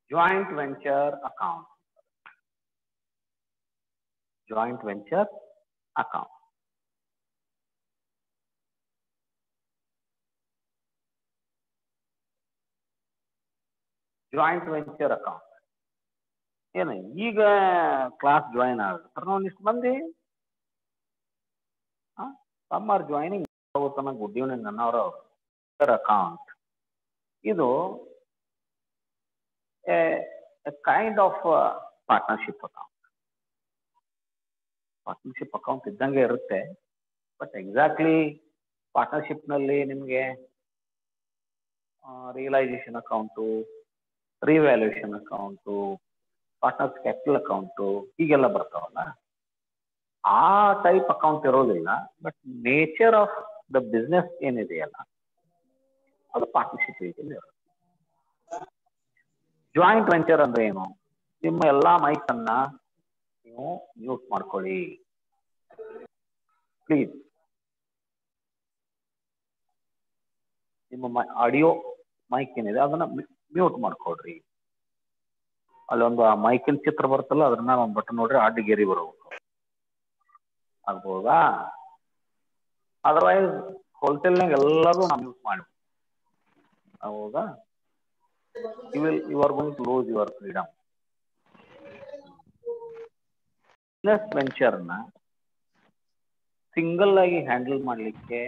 Joint venture account joint venture account joint venture account ಏನು ಈಗ class join ಆಗ್ತಾರೆ ಒಂದಿಷ್ಟು ಮಂದಿ ಸಮ್ ಆರ್ ಜಾಯಿನಿಂಗ್ ತನ ಗುಡ್ ಈವ್ನಿಂಗ್ ಅನ್ನೋರು ಅಕೌಂಟ್ ಇದು kind of partnership account partnership account ಇದ್ದಂಗೆ ಇರುತ್ತೆ ಬಟ್ ಎಕ್ಸಾಕ್ಟ್ಲಿ ಪಾರ್ಟ್ನರ್ಶಿಪ್ನಲ್ಲಿ ನಿಮಗೆ realisation account revaluation account partners capital account ಹೀಗೆಲ್ಲ ಬರ್ತಾವಲ್ಲ ಆ ಟೈಪ್ ಅಕೌಂಟ್ ಇರೋದಿಲ್ಲ but nature of the business ಏನಿದೆಯಲ್ಲ ಅದು ಪಾರ್ಟ್ನರ್ಶಿಪ್ ರೀತಿಯಲ್ಲಿ ಇರುತ್ತೆ ಜಾಯಿಂಟ್ ವೆಂಚರ್ ಅಂದ್ರೆ ಏನು ನಿಮ್ಮ ಎಲ್ಲಾ ಮೈಕ್ ಅನ್ನ ನೀವು ಮ್ಯೂಟ್ ಮಾಡ್ಕೊಳ್ಳಿ ಪ್ಲೀಸ್ ನಿಮ್ಮ ಆಡಿಯೋ ಮೈಕ್ ಏನಿದೆ ಅದನ್ನ ಮ್ಯೂಟ್ ಮಾಡ್ಕೊಡ್ರಿ ಅಲ್ಲೊಂದು ಆ ಮೈಕಿನ ಚಿತ್ರ ಬರುತ್ತಲ್ಲ ಅದನ್ನ ಒಂದು ಬಟನ್ ನೋಡ್ರಿ ಅಡ್ಡಗೇರಿ ಬರಬೇಕು ಆಗ್ಬೋದಾ ಅದರ್ವೈಸ್ ಹೋಲ್ಸೇಲ್ನಾಗ ಎಲ್ಲರೂ ನಾವು ಯೂಸ್ ಮಾಡಿ ಹೌದಾ you will you are going to lose your freedom business ವೆಂಚರ್ನ ಸಿಂಗಲ್ ಆಗಿ ಹ್ಯಾಂಡಲ್ ಮಾಡಲಿಕ್ಕೆ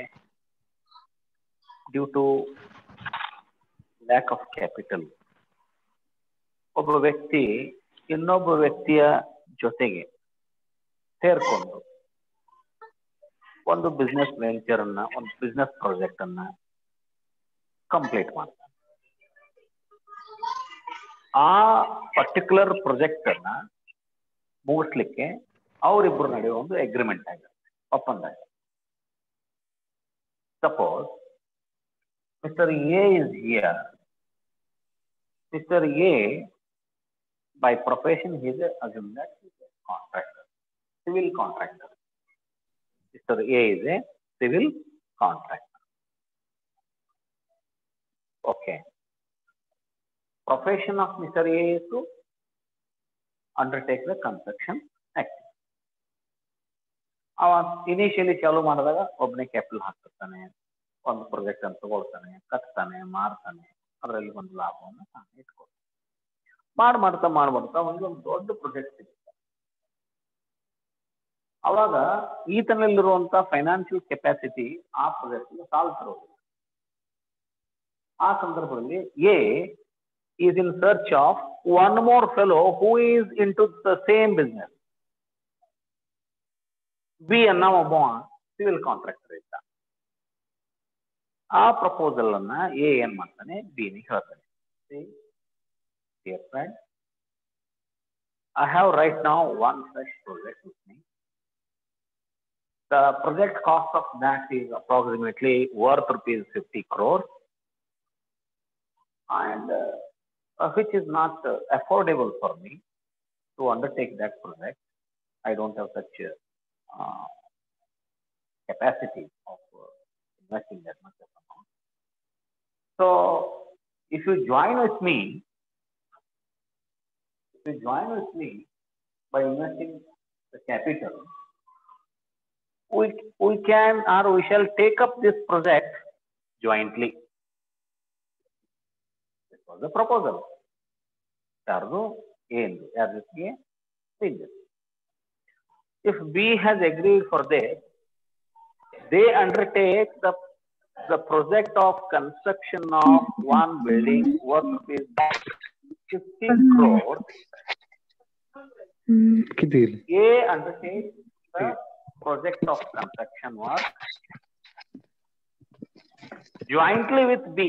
due to lack of capital ಒಬ್ಬ ವ್ಯಕ್ತಿ ಇನ್ನೊಬ್ಬ ವ್ಯಕ್ತಿಯ ಜೊತೆಗೆ ಸೇರ್ಕೊಂಡು ಒಂದು ಬಿಸ್ನೆಸ್ ವೆಂಚರ್ ಅನ್ನ ಒಂದು ಬಿಸ್ನೆಸ್ ಪ್ರಾಜೆಕ್ಟ್ ಅನ್ನ ಕಂಪ್ಲೀಟ್ ಮಾಡ್ತಾರೆ ಆ ಪರ್ಟಿಕ್ಯುಲರ್ ಪ್ರಾಜೆಕ್ಟ್ ಅನ್ನ ಮುಗಿಸ್ಲಿಕ್ಕೆ ಅವರಿಬ್ಬರು ನಡೆಯುವ ಒಂದು ಅಗ್ರಿಮೆಂಟ್ ಆಗಿರುತ್ತೆ ಒಪ್ಪಂದ suppose mister A is here mister A by profession he is a assume that he is a contractor, civil contractor. Mr. A is a civil contractor. Okay. Profession of Mr. A is to undertake the construction activity. ಅವ initially ಚಾಲು ಮಾಡಿದಾಗ ಒಬ್ಬನೇ capital ಹಾಕ್ತಿರ್ತಾನೆ ಒಂದು project ಅನ್ನು ತಗೊಳ್ತಾನೆ ಕಟ್ತಾನೆ ಮಾರ್ತಾನೆ ಅದರಲ್ಲಿ ಒಂದು ಲಾಭವನ್ನು ತಾನು ಇಟ್ಕೊಳ್ತಾನೆ ಮಾಡಿ ಮಾಡ್ತಾ ಮಾಡ್ಬಾರ್ತಾ ಒಂದು ಒಂದು ದೊಡ್ಡ ಪ್ರಾಜೆಕ್ಟ್ ಸಿಗುತ್ತೆ ಅವಾಗ ಈತನಲ್ಲಿರುವಂತ ಫೈನಾನ್ಷಿಯಲ್ ಕೆಪಾಸಿಟಿ ಆ ಪ್ರಾಜೆಕ್ಟ್ ಸಾಲ್ತಿರೋದಿಲ್ಲ ಆ ಸಂದರ್ಭದಲ್ಲಿ A is in search of one more fellow who is into the same business B ಅನ್ನ ಒಬ್ಬ ಸಿವಿಲ್ ಕಾಂಟ್ರಾಕ್ಟರ್ ಇದ್ದ ಆ ಪ್ರಪೋಸಲ್ ಅನ್ನ ಎ ಏನ್ ಮಾಡ್ತಾನೆ ಬಿ ನಿ ಹೇಳ್ತಾನೆ dear friend, I have right now one such project with me. The project cost of that is approximately worth rupees 50 crore and uh, which is not uh, affordable for me to undertake that project. I don't have such uh, capacity of investing that much amount. So if you join with me, to join with me by investing the capital, we, we can or we shall take up this project jointly. This was the proposal. ಯಾರ್ದು ಏನು ಯಾರ ಜೊತೆಗೆ If B has agreed for this, they undertake the the project of construction of one building worth rupees 50 crores किती A undertakes the project of construction work jointly with B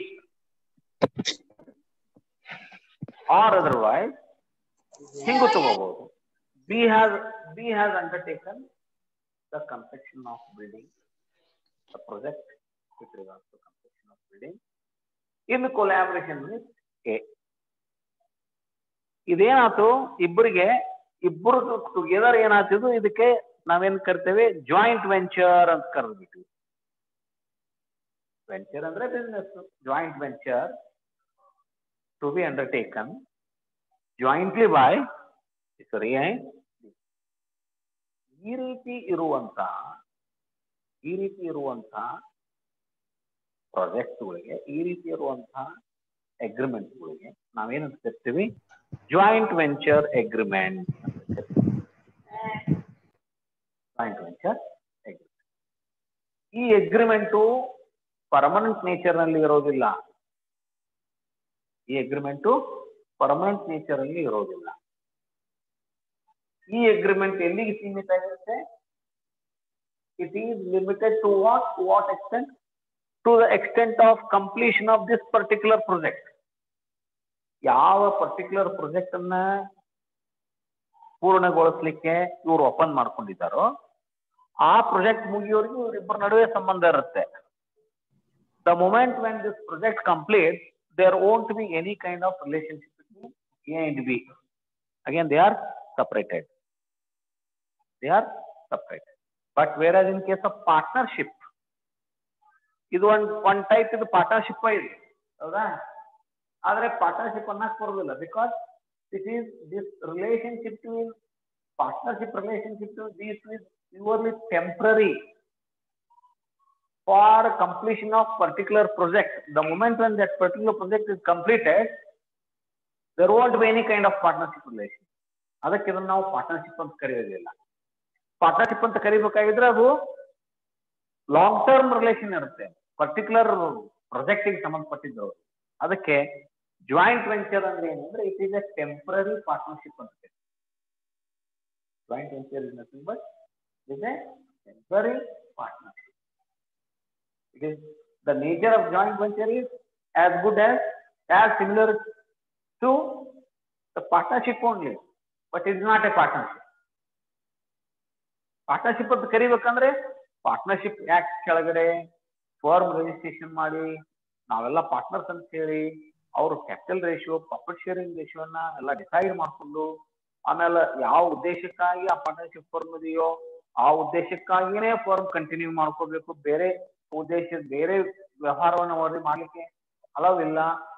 or otherwise ಹಿಂಗೂ ತಗೋಬಹುದು B has B has undertaken the construction of building the project with regards to construction of building in collaboration with A ಇದೇನಾಯ್ತು ಇಬ್ಬರಿಗೆ ಇಬ್ಬರು together ಏನಾಗ್ತಿದ್ದು ಇದಕ್ಕೆ ನಾವೇನ್ ಕರಿತೇವೆ joint venture ಅಂತ ಕರೆದ್ಬಿಟ್ವಿ venture ಅಂದ್ರೆ business joint venture to be undertaken jointly by ಸರಿ ಈ ರೀತಿ ಇರುವಂತ ಈ ರೀತಿ ಇರುವಂತ ಪ್ರಾಜೆಕ್ಟ್ಗಳಿಗೆ ಈ ರೀತಿ ಇರುವಂತಹ ಅಗ್ರಿಮೆಂಟ್ಗಳಿಗೆ ನಾವೇನಂತ ಕರಿತೀವಿ joint venture agreement joint venture agreement ಈ ಅಗ್ರಿಮೆಂಟು ಪರ್ಮನೆಂಟ್ ನೇಚರ್ ನಲ್ಲಿ ಇರೋದಿಲ್ಲ ಈ ಅಗ್ರಿಮೆಂಟು ಪರ್ಮನೆಂಟ್ ನೇಚರ್ ಅಲ್ಲಿ ಇರೋದಿಲ್ಲ ಈ ಅಗ್ರಿಮೆಂಟ್ ಎಲ್ಲಿಗೆ ಸೀಮಿತ ಆಗಿರುತ್ತೆ it is limited to what to what extent to the extent of completion of this particular project ಯಾವ ಪರ್ಟಿಕ್ಯುಲರ್ ಪ್ರಾಜೆಕ್ಟ್ ಅನ್ನ ಪೂರ್ಣಗೊಳಿಸ್ಲಿಕ್ಕೆ ಇವರು ಒಪ್ಪಂದ ಮಾಡ್ಕೊಂಡಿದ್ದಾರೋ ಆ ಪ್ರಾಜೆಕ್ಟ್ ಮುಗಿಯೋರಿಗೆ ಇವರಿಬ್ಬರ ನಡುವೆ ಸಂಬಂಧ ಇರುತ್ತೆ the moment when this project complete there won't be any kind of relationship A and B again they are separated they are separated but where as in case of partnership ಇದು ಒಂದ್ ಒಂದ್ type ಇದು partnership ಇದೆ ಹೌದಾ ಆದ್ರೆ partnership ಅನ್ನಕ್ ಬರೋದಿಲ್ಲ because this is this relationship in partnership relationship this is purely temporary for completion of particular project the moment when that particular project is completed there won't be any kind of partnership relation ಅದಕ್ಕೆ ಇದನ್ನ ನಾವು partnership ಅಂತ ಕರೆಯೋದಿಲ್ಲ partnership ಅಂತ ಕರಿಬೇಕಾಗಿದ್ರೆ ಅದು long term relation ಇರುತ್ತೆ particular ಪ್ರಾಜೆಕ್ಟಿಗೆ ಸಂಬಂಧಪಟ್ಟಿದ್ದು ಅದಕ್ಕೆ ಜಾಯಿಂಟ್ ವೆಂಚರ್ ಅಂದ್ರೆ ಏನಂದ್ರೆ it is a temporary partnership ಅಂತ joint venture is nothing but is a temporary partnership it is the nature of joint venture is as good as as similar to the partnership only but is not a partnership partnership ಅಂತ ಕರಿಬೇಕಂದ್ರೆ partnership act ಕೆಳಗಡೆ firm registration ಮಾಡಿ ನಾವೆಲ್ಲ partners ಅಂತ ಹೇಳಿ ಅವರು capital ratio profit sharing ರೇಷಿಯೋನ ಎಲ್ಲ ಡಿಸೈಡ್ ಮಾಡ್ಕೊಂಡು ಆಮೇಲೆ ಯಾವ ಉದ್ದೇಶಕ್ಕಾಗಿ ಆ ಪಾರ್ಟ್ನರ್ಶಿಪ್ ಫರ್ಮ್ ಇದೆಯೋ ಆ ಉದ್ದೇಶಕ್ಕಾಗಿನೇ ಫರ್ಮ್ ಕಂಟಿನ್ಯೂ ಮಾಡ್ಕೋಬೇಕು ಬೇರೆ ಉದ್ದೇಶ ಬೇರೆ ವ್ಯವಹಾರವನ್ನು ವರದಿ ಮಾಡ್ಲಿಕ್ಕೆ ಅಲವಿಲ್ಲ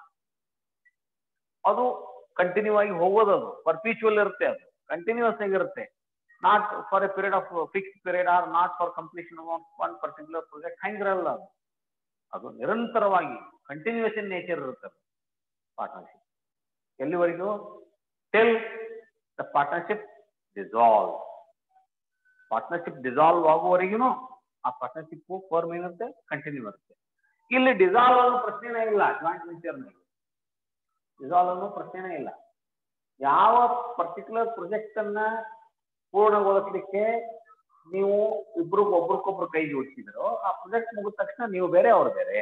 ಅದು ಕಂಟಿನ್ಯೂ ಆಗಿ ಹೋಗೋದು ಅದು ಪರ್ಪಿಚುವಲ್ ಇರುತ್ತೆ ಅದು ಕಂಟಿನ್ಯೂಸ್ ಆಗಿರುತ್ತೆ not for a period of fix period or not for completion of one particular project ಹಂಗಿರಲ್ಲ ಅದು ಅದು ನಿರಂತರವಾಗಿ ಕಂಟಿನ್ಯೂಯೇಷನ್ ನೇಚರ್ ಇರುತ್ತೆ ಪಾರ್ಟ್ನರ್ಶಿಪ್ ಎಲ್ಲಿವರೆಗೂ till the partnership dissolve partnership dissolve ಆಗುವವರೆಗೂ ಆ ಪಾರ್ಟ್ನರ್ಶಿಪ್ ಫಾರ್ಮ್ ಏನಿರುತ್ತೆ ಕಂಟಿನ್ಯೂ ಇರುತ್ತೆ ಇಲ್ಲಿ ಡಿಸಾಲ್ವ್ ಅನ್ನೋ ಪ್ರಶ್ನೆನೇ ಇಲ್ಲ ಜಾಯಿಂಟ್ ವೆಂಚರ್ನಲ್ಲಿ ಡಿಸಾಲ್ವ್ ಅನ್ನೋ ಪ್ರಶ್ನೆನೇ ಇಲ್ಲ ಯಾವ ಪರ್ಟಿಕ್ಯುಲರ್ ಪ್ರಾಜೆಕ್ಟ್ ಅನ್ನ ಪೂರ್ಣಗೊಳಿಸ್ಲಿಕ್ಕೆ ನೀವು ಇಬ್ರು ಒಬ್ರಿಗೊಬ್ರು ಕೈ ಜೋಡಿಸಿದ್ರು ಆ ಪ್ರಾಜೆಕ್ಟ್ ಮುಗಿದ ತಕ್ಷಣ ನೀವು ಬೇರೆ ಅವ್ರು ಬೇರೆ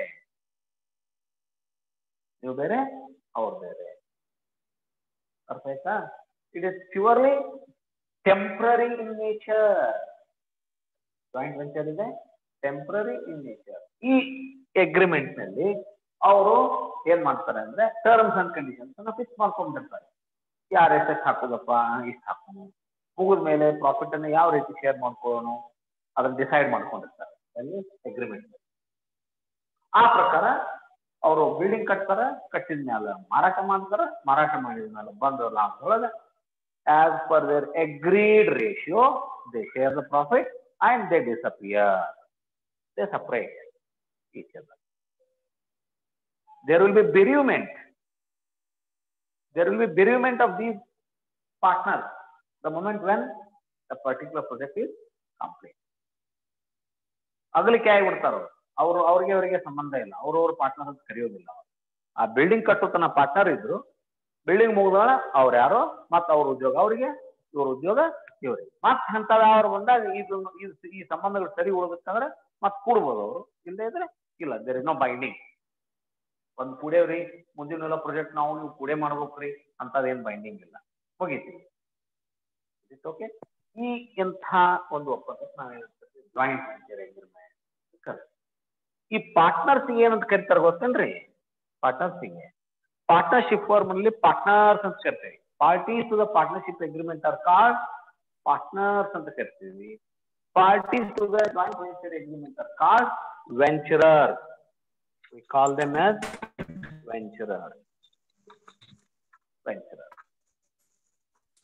ನೀವು ಬೇರೆ ಅವ್ರು ಬೇರೆ ಅರ್ಥ ಆಯ್ತಾ it is purely temporary in nature joint venture ಇದೆ ಟೆಂಪ್ರರಿ ಇನ್ ನೇಚರ್ ಈ ಅಗ್ರಿಮೆಂಟ್ ನಲ್ಲಿ ಅವರು ಏನ್ ಮಾಡ್ತಾರೆ ಅಂದ್ರೆ ಟರ್ಮ್ಸ್ ಅಂಡ್ ಕಂಡೀಷನ್ಸ್ ಅನ್ನ ಫಿಕ್ಸ್ ಮಾಡ್ಕೊಂಡಿರ್ತಾರೆ ಯಾರು ಎಷ್ಟಕ್ಕೆ ಹಾಕೋದಪ್ಪ ಇಷ್ಟು ಹಾಕೋಣ ಮುಗಿದ ಮೇಲೆ ಪ್ರಾಫಿಟ್ ಅನ್ನು ಯಾವ ರೀತಿ ಶೇರ್ ಮಾಡ್ಕೊಳ್ಳೋಣ ಅದನ್ನ ಡಿಸೈಡ್ ಮಾಡ್ಕೊಂಡಿರ್ತಾರೆ ಅಲ್ಲಿ ಅಗ್ರಿಮೆಂಟ್ ಆ ಪ್ರಕಾರ ಅವರು ಬಿಲ್ಡಿಂಗ್ ಕಟ್ತಾರೆ ಕಟ್ಟಿದ ಮೇಲೆ ಮಾರಾಟ ಮಾಡ್ತಾರೆ ಮಾರಾಟ ಮಾಡಿದ ಮೇಲೆ ಬಂದ ಲಾಭದೊಳಗೆ as per their agreed ratio they share the profit and they disappear they separate each other there will be bereavement. There will be bereavement of these partners the moment when the particular project is complete. ಅಗಲಿಕೆ ಆಗಿಬಿಡ್ತಾರ ಅವರು ಅವ್ರಿಗೆ ಅವರಿಗೆ ಸಂಬಂಧ ಇಲ್ಲ ಅವ್ರವ್ರ partner ಅಂತ ಕರೆಯೋದಿಲ್ಲ ಆ building ಕಟ್ಟೋ ತನ್ನ ಪಾರ್ಟ್ನರ್ ಇದ್ರು ಬಿಲ್ಡಿಂಗ್ ಮುಗಿದಾಗ ಅವ್ರು ಯಾರೋ ಮತ್ತ ಅವ್ರ ಉದ್ಯೋಗ ಅವರಿಗೆ ಇವ್ರ ಉದ್ಯೋಗ ಇವ್ರಿಗೆ ಮತ್ ಅಂತವ ಅವ್ರು ಬಂದಾಗ ಇದು ಈ ಸಂಬಂಧಗಳು ಸರಿ ಉಳಿಬೇಕಂದ್ರೆ ಮತ್ ಕೂಡ್ಬೋದು ಅವರು ಇಲ್ಲದೆ ಇದ್ರೆ ಇಲ್ಲ ದೇರ್ ಇಸ್ ನೋ ಬೈಂಡಿಂಗ್ ಒಂದ್ ಕೂಡೇವ್ರಿ ಮುಂದಿನ ಪ್ರಾಜೆಕ್ಟ್ ನಾವು ನೀವು ಕೂಡೆ ಮಾಡ್ಬೇಕ್ರಿ ಅಂತದೇನ್ ಬೈಂಡಿಂಗ್ ಇಲ್ಲ ಮುಗೀತಿ ಓಕೆ ಈ ಎಂಥ ಒಂದು ಒಪ್ಪಂದ ನಾವು ಜಾಯಿಂಟ್ ವೆಂಚರ್ ಅಗ್ರಿಮೆಂಟ್ ಈ ಪಾರ್ಟ್ನರ್ಸ್ ಏನಂತ ಕರಿತಾರೆ ಗೊತ್ತೇನ್ರಿ ಪಾರ್ಟ್ನರ್ಸಿಗೆ ಪಾರ್ಟ್ನರ್ಶಿಪ್ ಫಾರ್ಮ್ ಅಲ್ಲಿ ಪಾರ್ಟ್ನರ್ಸ್ ಅಂತ ಕರಿತೀವಿ parties to the partnership agreement are called partners ಅಂತ ಕರಿತೀವಿ parties to the joint venture agreement are called venturer we call them as venturer venturer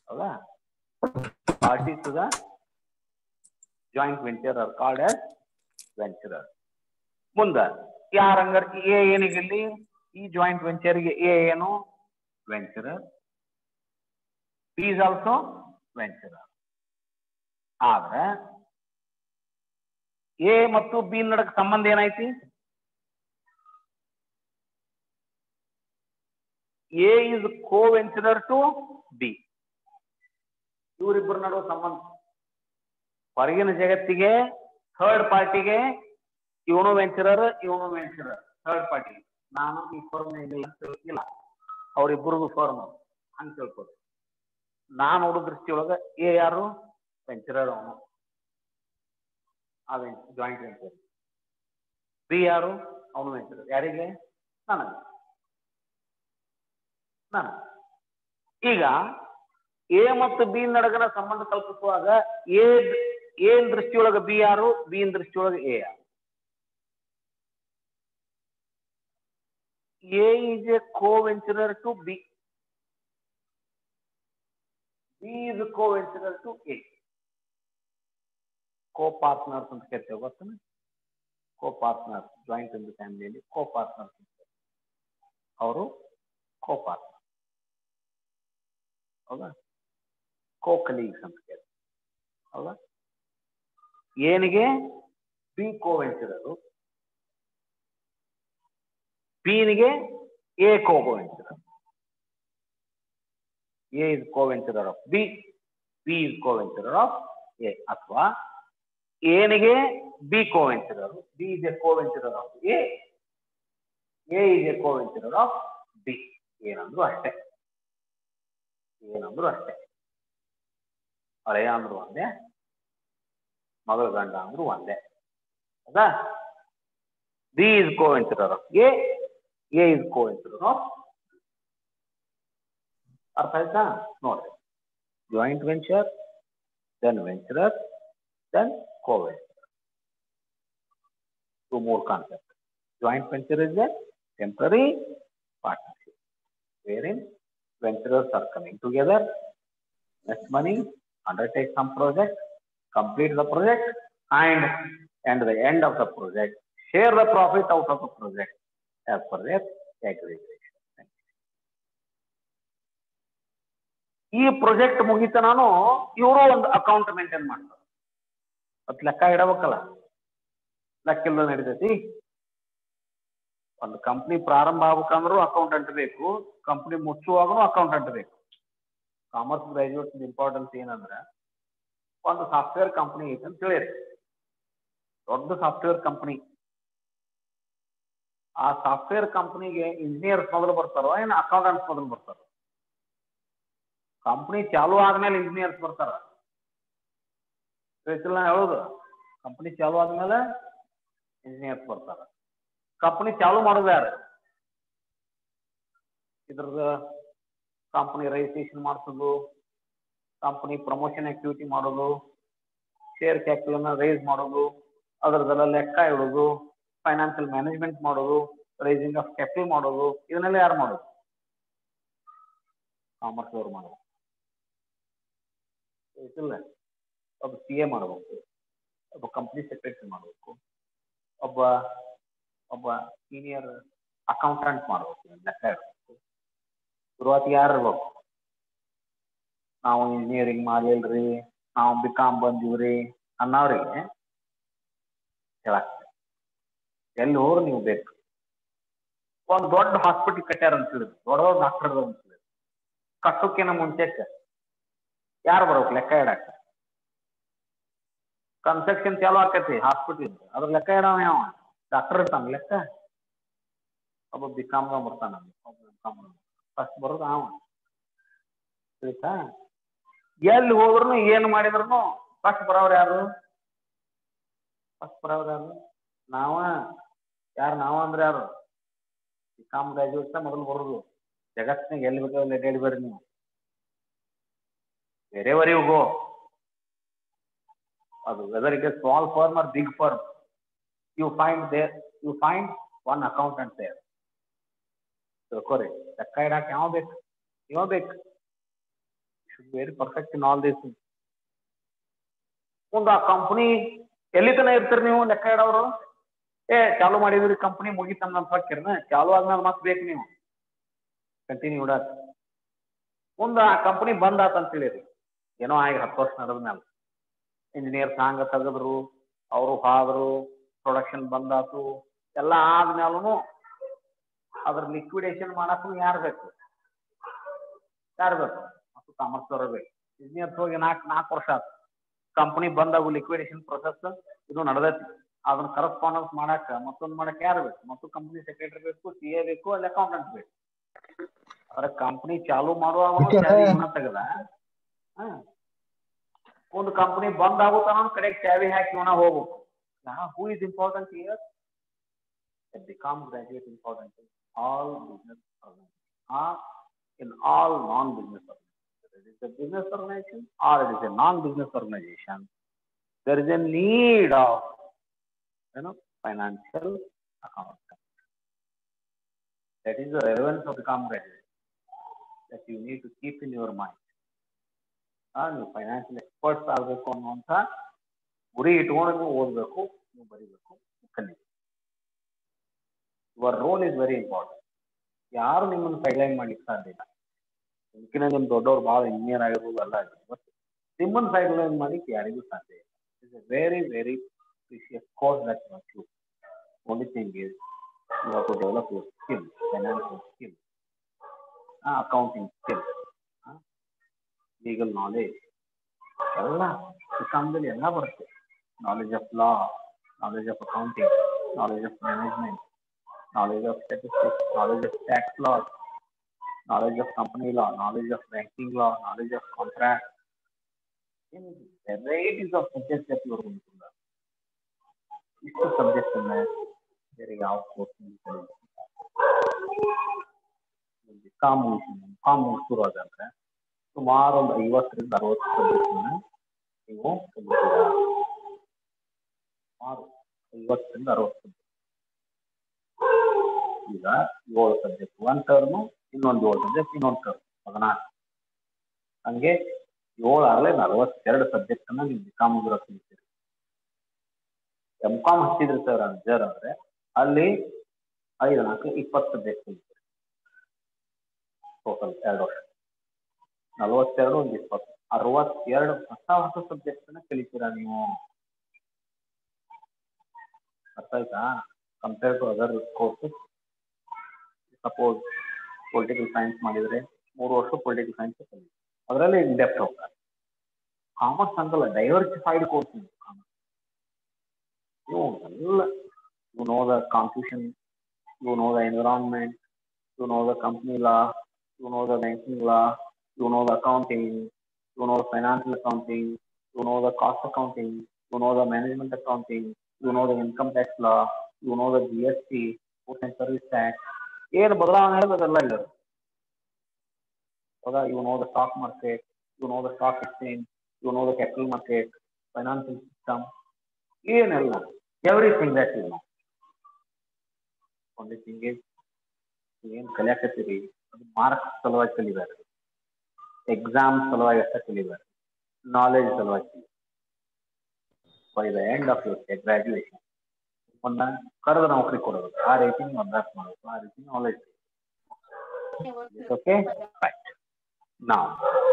ಹೌದಾ party to the joint venture are called as venturer ಮುಂದ ಯಾರಂಗಾರ A ಏನಿಗಿಲ್ಲಿ ಈ joint ವೆಂಚರ್ಗೆ A ಏನು venturer B is also venturer ಆದ್ರೆ A ಮತ್ತು B ನಡಕ್ ಸಂಬಂಧ ಏನೈತಿ A is co-venturer to B ಇವರಿಬ್ಬರ ನಡುವೆ ಸಂಬಂಧ ಹೊರಗಿನ ಜಗತ್ತಿಗೆ ಥರ್ಡ್ ಪಾರ್ಟಿಗೆ ಇವನು ವೆಂಚರರ್ ಇವನು ವೆಂಚರರ್ ಥರ್ಡ್ ಪಾರ್ಟಿ ನಾನು ಈ ಫರ್ಮ್ ಇಲ್ಲ ಅವರಿಬ್ಬರದು ಫರ್ಮ್ ಹಂಗೆ ತಿಳ್ಕೊರಿ ನಾನು ನೋಡೋ ದೃಷ್ಟಿಯೊಳಗ ಎ ಯಾರು ವೆಂಚರರ್ ಅವನು ಆ ಜಾಯಿಂಟ್ ವೆಂಚರ್ ಬಿ ಯಾರು ಅವನು ವೆಂಚರರ್ ಯಾರಿಗೆ ನನಗೆ ನಾನು ಈಗ ಎ ಮತ್ತು ಬಿ ನಡಗನ ಸಂಬಂಧ ಕಲ್ಪಿಸುವಾಗ ಎ ಏನ್ ದೃಷ್ಟಿಯೊಳಗ ಬಿ ಯಾರು ಬಿ ದೃಷ್ಟಿಯೊಳಗ ಎ ಯಾರು A is a co-venturer to B. B is a co-venturer to A. Co-partners ಅಂತ ಕರಿತೇವೆ ಗೊತ್ತನ ಕೋ-ಪಾರ್ಟ್ನರ್ಸ್ ಜಾಯಿಂಟ್ ಇನ್ ಫ್ಯಾಮಿಲಿಯಲ್ಲಿ ಕೋ-ಪಾರ್ಟ್ನರ್ಸ್ ಅಂತ ಅವರು ಕೋ-ಪಾರ್ಟ್ನರ್ ಹೌದಾ ಕೋ-ಕಲೀಗ್ಸ್ ಅಂತ ಕರಿತೇವೆ ಹೌದಾ ಏನಿಗೆ ಬಿ ಕೋ-ವೆಂಚರರು ಬೀನಿಗೆ A co-venturer A is co-venturer of B B is co-venturer of A ಅಥವಾ ಏನಿಗೆ B co-venturer B is a co-venturer of A A is a co-venturer of B ಏನಂದ್ರು ಅಷ್ಟೇ ಏನಂದ್ರು ಅಷ್ಟೇ ಹಳೆಯ ಅಂದ್ರು ಒಂದೇ ಮಗಳ ಗಂಡ ಅಂದ್ರು ಒಂದೇ ಹೌದಾ B is co-venturer of A A is co-venturer of ಅರ್ಥ ಆಯ್ತಾ ನೋಡ್ರಿ joint venture then venturer then co-venturer ಟು ಮೂರ್ concept joint venture is a temporary partnership wherein venturers are coming together, invest money, undertake some project, complete the project, and at the end of the project, share the profit out of the project as per their agreement. ಈ project ಮುಗಿತ ನಾನು ಇವರು ಒಂದು account maintain ಮಾಡ್ತಾರೆ ಮತ್ ಲೆಕ್ಕ ಇಡಬೇಕಲ್ಲ ಲೆಕ್ಕ ಇಲ್ಲದ ನಡೀತೈತಿ ಒಂದು ಕಂಪ್ನಿ ಪ್ರಾರಂಭ ಆಗ್ಬೇಕಂದ್ರೂ ಅಕೌಂಟೆಂಟ್ ಬೇಕು ಕಂಪ್ನಿ ಮುಚ್ಚುವಾಗನು ಅಕೌಂಟೆಂಟ್ ಬೇಕು ಕಾಮರ್ಸ್ ಗ್ರಾಜುಯೇಟ್ ಇಂಪಾರ್ಟೆನ್ಸ್ ಏನಂದ್ರೆ ಒಂದು ಸಾಫ್ಟ್ವೇರ್ ಕಂಪ್ನಿ ಐತೆ ಅಂತ ಹೇಳಿರಿ ದೊಡ್ಡ ಸಾಫ್ಟ್ವೇರ್ ಕಂಪ್ನಿ ಆ ಸಾಫ್ಟ್ವೇರ್ ಕಂಪ್ನಿಗೆ ಇಂಜಿನಿಯರ್ಸ್ ಮೊದಲು ಬರ್ತಾರೋ ಏನು ಅಕೌಂಟೆಂಟ್ಸ್ ಮೊದಲು ಬರ್ತಾರೋ ಕಂಪ್ನಿ ಚಾಲು ಆದ್ಮೇಲೆ ಇಂಜಿನಿಯರ್ಸ್ ಬರ್ತಾರ ತಿಳಿಸಿಲ್ಲ ನಾ ಹೇಳೋದು ಕಂಪ್ನಿ ಚಾಲು ಆದ್ಮೇಲೆ ಇಂಜಿನಿಯರ್ಸ್ ಬರ್ತಾರ ಕಂಪ್ನಿ ಚಾಲು ಮಾಡೋದು ಯಾರು ಇದ್ರದ ಕಂಪ್ನಿ ರಿಜಿಸ್ಟ್ರೇಷನ್ ಮಾಡಿಸೋದು ಕಂಪ್ನಿ ಪ್ರಮೋಷನ್ ಆಕ್ಟಿವಿಟಿ ಮಾಡೋದು ಶೇರ್ ಕ್ಯಾಪಿಟಲ್ ರೈಸ್ ಮಾಡೋದು ಅದರದೆಲ್ಲ ಲೆಕ್ಕ ಇಡೋದು ಫೈನಾನ್ಷಿಯಲ್ ಮ್ಯಾನೇಜ್ಮೆಂಟ್ ಮಾಡೋದು ರೈಸಿಂಗ್ ಆಫ್ ಕ್ಯಾಪಿಟಲ್ ಮಾಡೋದು ಇದನ್ನೆಲ್ಲ ಯಾರು ಮಾಡೋದು ಕಾಮರ್ಸ್ ಅವ್ರು ಮಾಡೋದು ಇಲ್ಲ ಒಬ್ಬ ಸಿ ಎ ಮಾಡಬೇಕು ಒಬ್ಬ ಕಂಪ್ನಿ ಸೆಕ್ರೆಟರಿ ಮಾಡಬೇಕು ಒಬ್ಬ ಒಬ್ಬ ಸೀನಿಯರ್ ಅಕೌಂಟೆಂಟ್ ಮಾಡಬೇಕು ಲೆಕ್ಕ ಇಡಬೇಕು ಶುರುವಾತಿಗೆ ಯಾರು ಇರ್ಬೇಕು ನಾವು ಇಂಜಿನಿಯರಿಂಗ್ ಮಾಡಿಲ್ರಿ ನಾವು ಬಿ ಕಾಮ್ ಬಂದೀವ್ರಿ ಅನ್ನೋರಿಗೆ ಹೇಳಕ್ ಎಲ್ಲಿ ಹೋದ್ರು ನೀವು ಬೇಕು ಒಂದು ದೊಡ್ಡ ಹಾಸ್ಪಿಟಲ್ ಕಟ್ಯಾರ ಅಂತ ಹೇಳಿದ್ರು ದೊಡ್ಡ ದೊಡ್ಡ ಡಾಕ್ಟರ್ ಅಂತ ಹೇಳಿದ್ರು ಕಟ್ಟೋಕಿನ ಮುಂಚೆಕ್ಕೆ ಯಾರು ಬರ್ಬೇಕು ಲೆಕ್ಕ ಇಡಾಕ ಕನ್ಸ್ಟ್ರಕ್ಷನ್ ಚಾಲು ಆಕೈತಿ ಹಾಸ್ಪಿಟಲ್ ಅದ್ರ ಲೆಕ್ಕ ಇಡವ ಯಾವ ಡಾಕ್ಟರ್ ಇರ್ತಾನ ಲೆಕ್ಕ ಒಬ್ಬ ಬಿ ಕಾಮ್ ಬರ್ತಾನ ಒಬ್ಬ ಬಿ ಕಾಮ್ ಫಸ್ಟ್ ಬರೋದು ಅವ ಆಯ್ತಾ ಎಲ್ಲಿ ಹೋದ್ರು ಏನು ಮಾಡಿದ್ರು ಫಸ್ಟ್ ಬರೋರು ಯಾರು ಫಸ್ಟ್ ಬರೋರು ಯಾರು ನಾವ ಯಾರು ನಾವ ಅಂದ್ರೆ ಯಾರು ಬಿ ಕಾಮ್ ಗ್ರಾಜುಯೇಟ್ಸ್ ಮೊದಲು ಬರೋದು ಜಗತ್ತಿನಾಗ ಎಲ್ಲಿ ಬೇಕಾದ್ರೆ ಅಡ್ಡಾಡಿ ಬರ್ರಿ ನೀವು wherever you go, whether it is small firm or big firm, you find there, you find one accountant there. ತಿಳ್ಕೊರಿ ಲೆಕ್ಕ ಇಡಾಕ ಯಾವ ಬೇಕು ಇವ ಬೇಕು should be very perfect in all these things. ಒಂದು ಆ ಕಂಪನಿ ಎಲ್ಲಿ ತನ ಇರ್ತೀರಿ ನೀವು ಲೆಕ್ಕ ಇಡೋರು ಏ ಚಾಲು ಮಾಡಿದ್ರಿ ಕಂಪನಿ ಮುಗಿತ ಅಂತ ಹಾಕಿರ್ನ ಚಾಲು ಆದ್ಮೇಲೆ ಮತ್ತೆ ಬೇಕು ನೀವು ಕಂಟಿನ್ಯೂ ಇಡಕ್ ಮುಂದೆ ಆ ಕಂಪನಿ ಬಂದ್ ಆತ ಅಂತ ಹೇಳಿರಿ ಏನೋ ಆಗಿ ಹತ್ತು ವರ್ಷ ನಡೆದ್ಮೇಲೆ ಇಂಜಿನಿಯರ್ಸ್ ಹಂಗ ತೆಗೆದ್ರು ಅವರು ಹೋದ್ರು ಪ್ರೊಡಕ್ಷನ್ ಬಂದಾತು ಎಲ್ಲ ಆದ್ಮೇಲೂ ಅದ್ರ ಲಿಕ್ವಿಡೇಷನ್ ಮಾಡಕ್ಕೂ ಯಾರು ಬೇಕು ಯಾರು ಬೇಕು ಮತ್ತು ಕಾಮರ್ಸ್ ಅವ್ರ ಬೇಕು ಇಂಜಿನಿಯರ್ಸ್ ಹೋಗಿ ನಾಲ್ಕು ನಾಲ್ಕು ವರ್ಷ ಆಯ್ತು ಕಂಪನಿ ಬಂದಾಗು ಲಿಕ್ವಿಡೇಷನ್ ಪ್ರೊಸೆಸ್ ಇದು ನಡೆದೈತಿ ಅದನ್ನ ಕರೆಸ್ಪಾಂಡೆನ್ಸ್ ಮಾಡಾಕ ಮತ್ತೊಂದು ಮಾಡಕ್ ಯಾರು ಬೇಕು ಮತ್ತು ಕಂಪನಿ ಸೆಕ್ರೆಟರಿ ಬೇಕು ಸಿ ಎ ಬೇಕು ಅಲ್ಲಿ ಅಕೌಂಟೆಂಟ್ ಬೇಕು ಅದ್ರ ಕಂಪನಿ ಚಾಲು ಮಾಡುವಾಗ ತೆಗದ ಹಾ ಒಂದು ಕಂಪನಿ ಬಂದ್ ಆಗೋ ತನ ಕಡೆಗೆ ಚಾವಿ ಹಾಕಿ ಇವನ ಹೋಗ್ಬೇಕು who is important here it becomes graduate important in all business organizations or in all non-business organizations. Whether it is a business organization or it is a non-business organization, there is a need of you know financial accounting. That is the relevance of become graduate that you need to keep in your mind. ಆ ನೀವು financial experts ಆಗಬೇಕು ಅನ್ನುವಂಥ ಗುರಿ ಇಟ್ಕೊಂಡು ನೀವು ಓದಬೇಕು ನೀವು ಬರೀಬೇಕು ಕಲಿಬೇಕು your role is very important ಯಾರು ನಿಮ್ಮನ್ನು ಸೈಡ್ಲೈನ್ ಮಾಡ್ಲಿಕ್ಕೆ ಸಾಧ್ಯ ಇಲ್ಲ ಇದಕ್ಕಿಂತ ನಿಮ್ಮ ದೊಡ್ಡವ್ರು ಭಾಳ ಇಂಜಿನಿಯರ್ ಆಗಿರ್ಬೋದು ಅಲ್ಲ ಬಟ್ ನಿಮ್ಮನ್ನು ಸೈಡ್ಲೈನ್ ಮಾಡ್ಲಿಕ್ಕೆ ಯಾರಿಗೂ ಸಾಧ್ಯ ಇಲ್ಲ it's a very very precious course that you choose only thing is you have to develop your skill financial skill accounting skill legal knowledge ಎಲ್ಲ ಸಿಸ್ಟಮ್ದಲ್ಲಿ ಎಲ್ಲ ಬರುತ್ತೆ knowledge of law knowledge of accounting knowledge of management knowledge of statistics, knowledge of tax law, knowledge of company law, knowledge of banking law, knowledge of contract. In varieties of subjects that you are going to learn. ಇಷ್ಟು subject ಅನ್ನ ಬೇರೆ ಯಾವ course com com ಶುರು ಆದಂದ್ರೆ ಸುಮಾರು ಒಂದು ಐವತ್ತರಿಂದ ಅರವತ್ತು subject ನೀವು ಕಲಿತೀರಾ ಸುಮಾರು ಐವತ್ತರಿಂದ ಅರವತ್ತು ಸಬ್ಜೆಕ್ಟ್ ಈಗ ಏಳು ಸಬ್ಜೆಕ್ಟ್ ಒಂದ್ ಟರ್ಮು ಇನ್ನೊಂದು ಏಳು ಸಬ್ಜೆಕ್ಟ್ ಇನ್ನೊಂದು ಟರ್ಮ್ ಹದಿನಾಲ್ಕು ಹಂಗೆ ಏಳು ಆಗಲೇ ನಲವತ್ತೆರಡು ಸಬ್ಜೆಕ್ಟ್ ಅನ್ನ ನೀವು ಬಿ ಕಾಮ್ ಕಲಿತೀರಿ ಎಂ ಕಾಮ್ ಹಚ್ಚಿದ್ರಿ ಸರ್ ಅಜ್ಜರ್ ಅಂದ್ರೆ ಅಲ್ಲಿ ಐದು ನಾಲ್ಕು ಇಪ್ಪತ್ತು ಸಬ್ಜೆಕ್ಟ್ ಕಲಿತೀರಿ ಟೋಟಲ್ ಎರಡು ವರ್ಷ ನಲವತ್ತೆರಡು ಒಂದು ಇಪ್ಪತ್ತು ಅರವತ್ತೆರಡು ಹೊಸ ಹೊಸ ಸಬ್ಜೆಕ್ಟ್ ಅನ್ನ ಕಲಿತೀರಾ ನೀವು ಅರ್ಥ ಆಯ್ತಾ compare to other courses suppose political science ಮಾಡಿದರೆ ಮೂರು ವರ್ಷ ಪೊಲಿಟಿಕಲ್ ಸೈನ್ಸ್ ಕಲಿ ಅದರಲ್ಲಿ ಇನ್ ಡೆಪ್ತ್ ಹೋಗ್ತಾರೆ ಕಾಮರ್ಸ್ ಅಂತಲ್ಲ ಡೈವರ್ಸಿಫೈಡ್ ಕೋರ್ಸ್ ಇದು ಕಾಮರ್ಸ್ ನೀವು ಎಲ್ಲ you know the constitution you know the environment you know the company law you know the banking law you know the accounting you know the financial accounting you know the cost accounting you know the management accounting you know the income tax law you know the G S T ಫುಡ್ and service tax ಏನು ಬದಲಾವಣೆ ಹೇಳಿದ್ರೆ ಅದೆಲ್ಲ ಇಲ್ಲ ಹೌದಾ you know the stock market you know the stock exchange you know the capital market financial system ಏನೆಲ್ಲ everything that you know only thing is ಏನು ಕಲಿಯಾಕತ್ತೀರಿ ಅದು ಮಾರ್ಕ್ಸ್ ಸಲುವಾಗಿ ಕಲಿಬೇಕು ಎಕ್ಸಾಮ್ ಸಲುವಾಗಿ ಅಷ್ಟೇ ಕಲಿಬೇಕು ನಾಲೆಜ್ ಸಲುವಾಗಿ ಕಲಿ by the end of your graduation ಒಂದ ಕರೆದ ನೌಕರಿ ಕೊಡೋದು ಆ ರೀತಿ ನೀವು ಅಭ್ಯಾಸ ಮಾಡಬೇಕು ಆ ರೀತಿ ನಾಲೆಜ್ ಓಕೆ ರೈಟ್ ನಾವು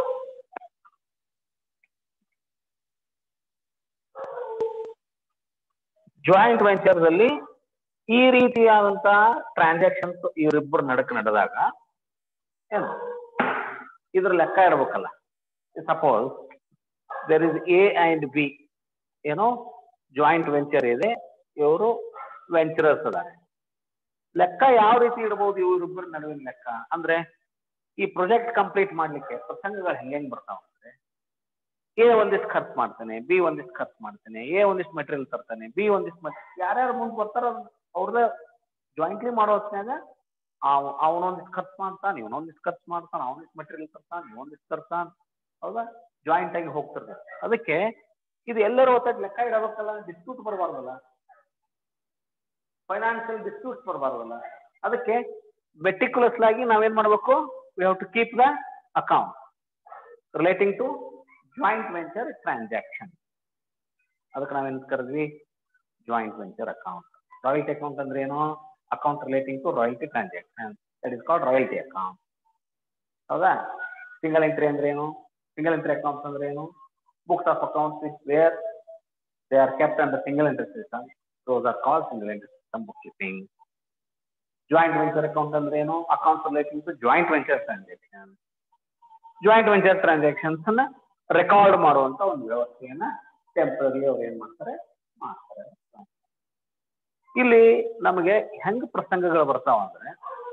ಜಾಯಿಂಟ್ ವೆಂಚರ್ಸ್ ಅಲ್ಲಿ ಈ ರೀತಿಯಾದಂತ ಟ್ರಾನ್ಸಾಕ್ಷನ್ಸ್ ಇವರಿಬ್ಬರು ನಡಕ್ ನಡೆದಾಗ ಏನು ಇದ್ರ ಲೆಕ್ಕ ಇಡ್ಬೇಕಲ್ಲ suppose there is A and B ಏನೋ ಜಾಯಿಂಟ್ ವೆಂಚರ್ ಇದೆ ಇವರು ವೆಂಚರರ್ಸ್ ಅದಾರೆ ಲೆಕ್ಕ ಯಾವ ರೀತಿ ಇಡ್ಬೋದು ಇವರಿಬ್ಬರ ನಡುವಿನ ಲೆಕ್ಕ ಅಂದ್ರೆ ಈ ಪ್ರಾಜೆಕ್ಟ್ ಕಂಪ್ಲೀಟ್ ಮಾಡ್ಲಿಕ್ಕೆ ಪ್ರಸಂಗಗಳು ಹೆಂಗ್ ಬರ್ತಾವ ಅಂದ್ರೆ ಎ ಒಂದಿಷ್ಟು ಖರ್ಚು ಮಾಡ್ತಾನೆ ಬಿ ಒಂದಿಷ್ಟು ಖರ್ಚು ಮಾಡ್ತಾನೆ ಎ ಒಂದಿಷ್ಟು ಮೆಟೀರಿಯಲ್ ತರ್ತಾನೆ ಬಿ ಒಂದಿಷ್ಟು ಯಾರ್ಯಾರು ಮುಂದೆ ಬರ್ತಾರೋ ಅವ್ರದ್ದು ಜಾಯಿಂಟ್ಲಿ ಮಾಡೋ ಹೊತ್ನ್ಯಾಗ ಅವ್ ಅವನೊಂದಿಷ್ಟು ಖರ್ಚು ಮಾಡ್ತಾನೆ ಇವನೊಂದಿಷ್ಟು ಖರ್ಚು ಮಾಡ್ತಾನೆ ಅವನಿಷ್ಟು ಮೆಟೀರಿಯಲ್ ತರ್ತಾನೆ ಇವೊಂದಿಷ್ಟು ತರ್ತಾನೆ ಹೌದಾ ಜಾಯಿಂಟ್ ಆಗಿ ಹೋಗ್ತಿರ್ತಾರೆ ಅದಕ್ಕೆ ಇದು ಎಲ್ಲರೂ ಹೊತ್ತಾಗ ಲೆಕ್ಕ ಇಡಬೇಕಲ್ಲ ಡಿಸ್ಪ್ಯೂಟ್ ಬರಬಾರ್ದಲ್ಲ ಫೈನಾನ್ಷಿಯಲ್ ಡಿಸ್ಪ್ಯೂಟ್ಸ್ ಬರಬಾರ್ದಲ್ಲ ಅದಕ್ಕೆ ಮೆಟಿಕ್ಯುಲಸ್ ಆಗಿ ನಾವೇನ್ ಮಾಡಬೇಕು we have to keep the account relating to joint venture transaction ಅದಕ್ಕೆ ನಾವೇನ್ ಕರೆದ್ವಿ joint venture account royalty account ಅಂದ್ರೆ ಏನು account relating to royalty transaction that is called royalty account ಹೌದಾ ಸಿಂಗಲ್ ಎಂಟ್ರಿ ಅಂದ್ರೆ ಏನು ಸಿಂಗಲ್ ಎಂಟ್ರಿ ಅಕೌಂಟ್ಸ್ ಅಂದ್ರೆ ಏನು books of accounts is where they are kept under single entry system those R call single entry system bookkeeping joint venture account ಅಂದ್ರೆ ಏನು accounts relating to joint venture transaction joint venture transactions ಅನ್ನ record ಮಾಡುವಂತ ಒಂದು ವ್ಯವಸ್ಥೆಯನ್ನ temporary ಅವ್ರು ಏನ್ ಮಾಡ್ತಾರೆ ಮಾಡ್ತಾರೆ ಇಲ್ಲಿ ನಮಗೆ ಹೆಂಗ್ ಪ್ರಸಂಗಗಳು ಬರ್ತಾವ ಅಂದ್ರೆ